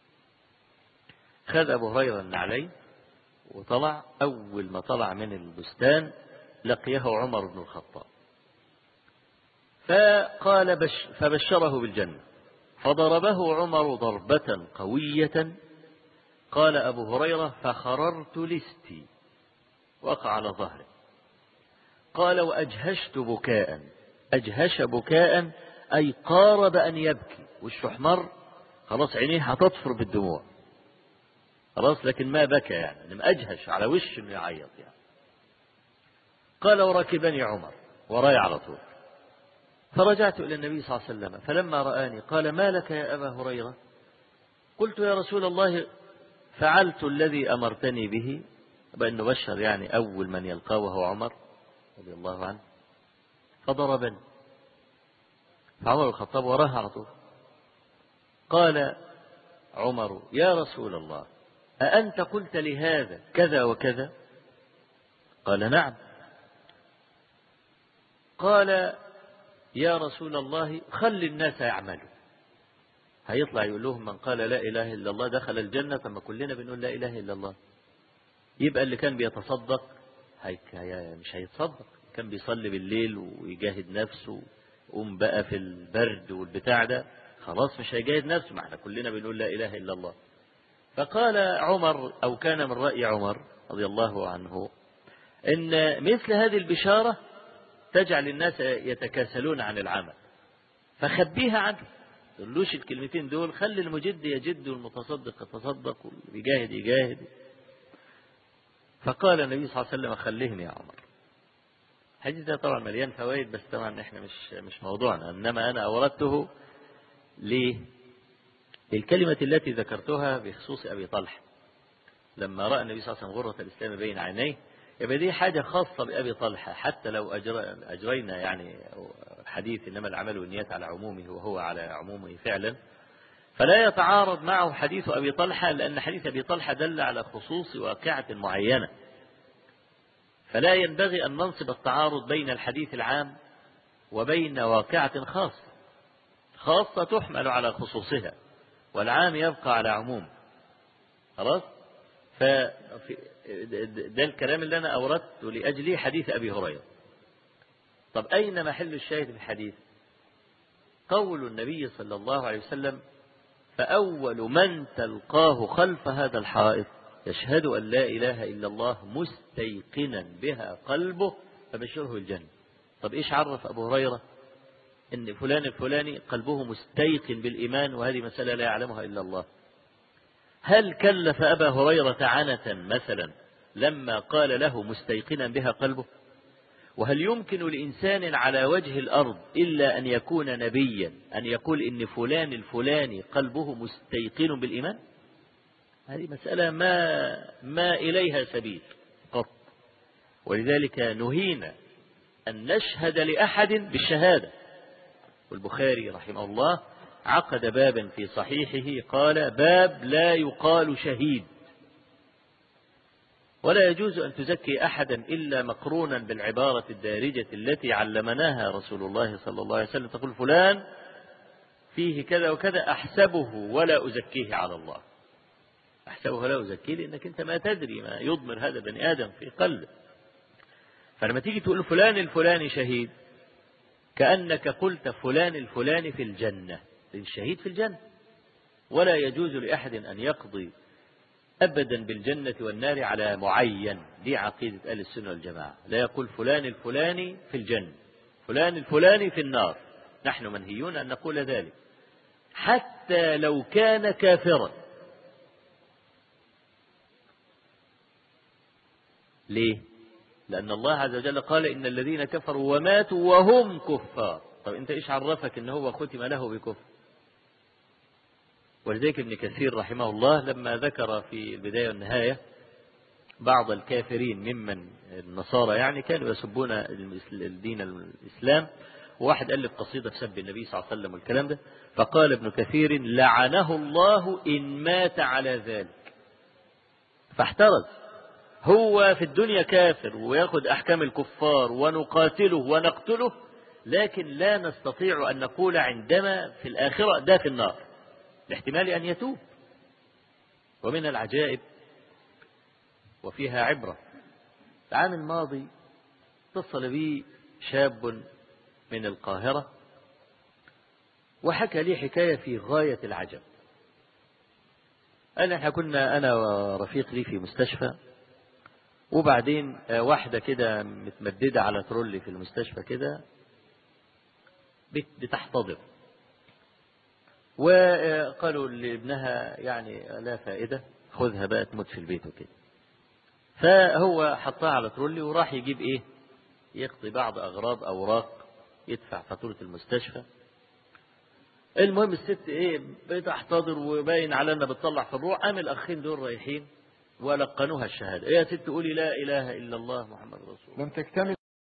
خذ أبو هريرة النعلين وطلع أول ما طلع من البستان لقيه عمر بن الخطاب فقال بش فبشره بالجنة فضربه عمر ضربة قوية قال أبو هريرة فخررت لستي وقع على ظهره قال وأجهشت بكاء أجهش بكاء أي قارب أن يبكي وشه احمر خلاص عينيه هتطفر بالدموع خلاص لكن ما بكى يعني لم أجهش على وش انه يعيط يعني قال وركبني عمر وراي على طول فرجعت إلى النبي صلى الله عليه وسلم فلما رآني قال ما لك يا أبا هريرة قلت يا رسول الله فعلت الذي أمرتني به بأن نبشر يعني أول من يلقاه وهو عمر رضي الله عنه فضربني فعمر الخطاب وراه على طول قال عمر يا رسول الله أأنت قلت لهذا كذا وكذا قال نعم قال يا رسول الله خل الناس يعملوا هيطلع يقول لهم من قال لا إله إلا الله دخل الجنة فما كلنا بنقول لا إله إلا الله يبقى اللي كان بيتصدق هي مش هيتصدق كان بيصلي بالليل ويجاهد نفسه قوم بقى في البرد والبتاع ده خلاص مش هيجاهد نفسه ما احنا كلنا بنقول لا إله إلا الله فقال عمر أو كان من رأي عمر رضي الله عنه إن مثل هذه البشارة تجعل الناس يتكاسلون عن العمل فخبيها عنه ما تقولوش الكلمتين دول خلي المجد يجد والمتصدق يتصدق واللي بيجاهد يجاهد فقال النبي صلى الله عليه وسلم خليهني يا عمر الحديث ده طبعا مليان فوائد بس طبعا احنا مش مش موضوعنا انما انا اوردته ليه؟ الكلمة التي ذكرتها بخصوص ابي طلحه لما راى النبي صلى الله عليه وسلم غرة الاسلام بين عينيه يبقى دي حاجة خاصة بأبي طلحة حتى لو أجر... أجرينا يعني حديث إنما العمل والنيات على عمومه وهو على عمومه فعلا فلا يتعارض معه حديث أبي طلحة لأن حديث أبي طلحة دل على خصوص واقعة معينة فلا ينبغي أن ننصب التعارض بين الحديث العام وبين واقعة خاصة خاصة تحمل على خصوصها والعام يبقى على عموم خلاص ففي ده الكلام اللي أنا أوردته لأجله حديث أبي هريرة طب أين محل الشاهد في الحديث قول النبي صلى الله عليه وسلم فأول من تلقاه خلف هذا الحائط يشهد أن لا إله إلا الله مستيقنا بها قلبه فبشره الجنة طب إيش عرف أبو هريرة إن فلان الفلاني قلبه مستيقن بالإيمان وهذه مسألة لا يعلمها إلا الله هل كلف أبا هريرة عنة مثلا لما قال له مستيقنا بها قلبه وهل يمكن لإنسان على وجه الأرض إلا أن يكون نبيا أن يقول إن فلان الفلاني قلبه مستيقن بالإيمان هذه مسألة ما ما إليها سبيل قط ولذلك نهينا أن نشهد لأحد بالشهادة والبخاري رحمه الله عقد بابا في صحيحه قال باب لا يقال شهيد ولا يجوز أن تزكي أحدا إلا مقرونا بالعبارة الدارجة التي علمناها رسول الله صلى الله عليه وسلم تقول فلان فيه كذا وكذا أحسبه ولا أزكيه على الله أحسبه ولا أزكيه لأنك أنت ما تدري ما يضمر هذا بني آدم في قلبه فلما تيجي تقول فلان الفلاني شهيد كأنك قلت فلان الفلاني في الجنة الشهيد في الجنة ولا يجوز لأحد أن يقضي أبدا بالجنة والنار على معين دي عقيدة أهل السنة والجماعة لا يقول فلان الفلاني في الجنة فلان الفلاني في النار نحن منهيون أن نقول ذلك حتى لو كان كافرا ليه لأن الله عز وجل قال إن الذين كفروا وماتوا وهم كفار طب أنت إيش عرفك إن هو ختم له بكفر ولذلك ابن كثير رحمه الله لما ذكر في البداية والنهاية بعض الكافرين ممن النصارى يعني كانوا يسبون الدين الإسلام وواحد ألف قصيدة سب النبي صلى الله عليه وسلم والكلام ده فقال ابن كثير لعنه الله إن مات على ذلك فاحترز هو في الدنيا كافر وياخذ أحكام الكفار ونقاتله ونقتله لكن لا نستطيع أن نقول عندما في الآخرة ده في النار لاحتمال أن يتوب ومن العجائب وفيها عبرة العام الماضي اتصل بي شاب من القاهرة وحكى لي حكاية في غاية العجب قال احنا كنا أنا ورفيق لي في مستشفى وبعدين واحدة كده متمددة على ترولي في المستشفى كده بتحتضر وقالوا لابنها يعني لا فائدة خذها بقى تموت في البيت وكده فهو حطها على ترولي وراح يجيب ايه يقضي بعض اغراض اوراق يدفع فاتورة المستشفى المهم الست ايه بتحتضر وباين على انها بتطلع في الروح قام الاخين دول رايحين ولقنوها الشهادة ايه يا ست قولي لا اله الا الله محمد رسول الله لم تكتمل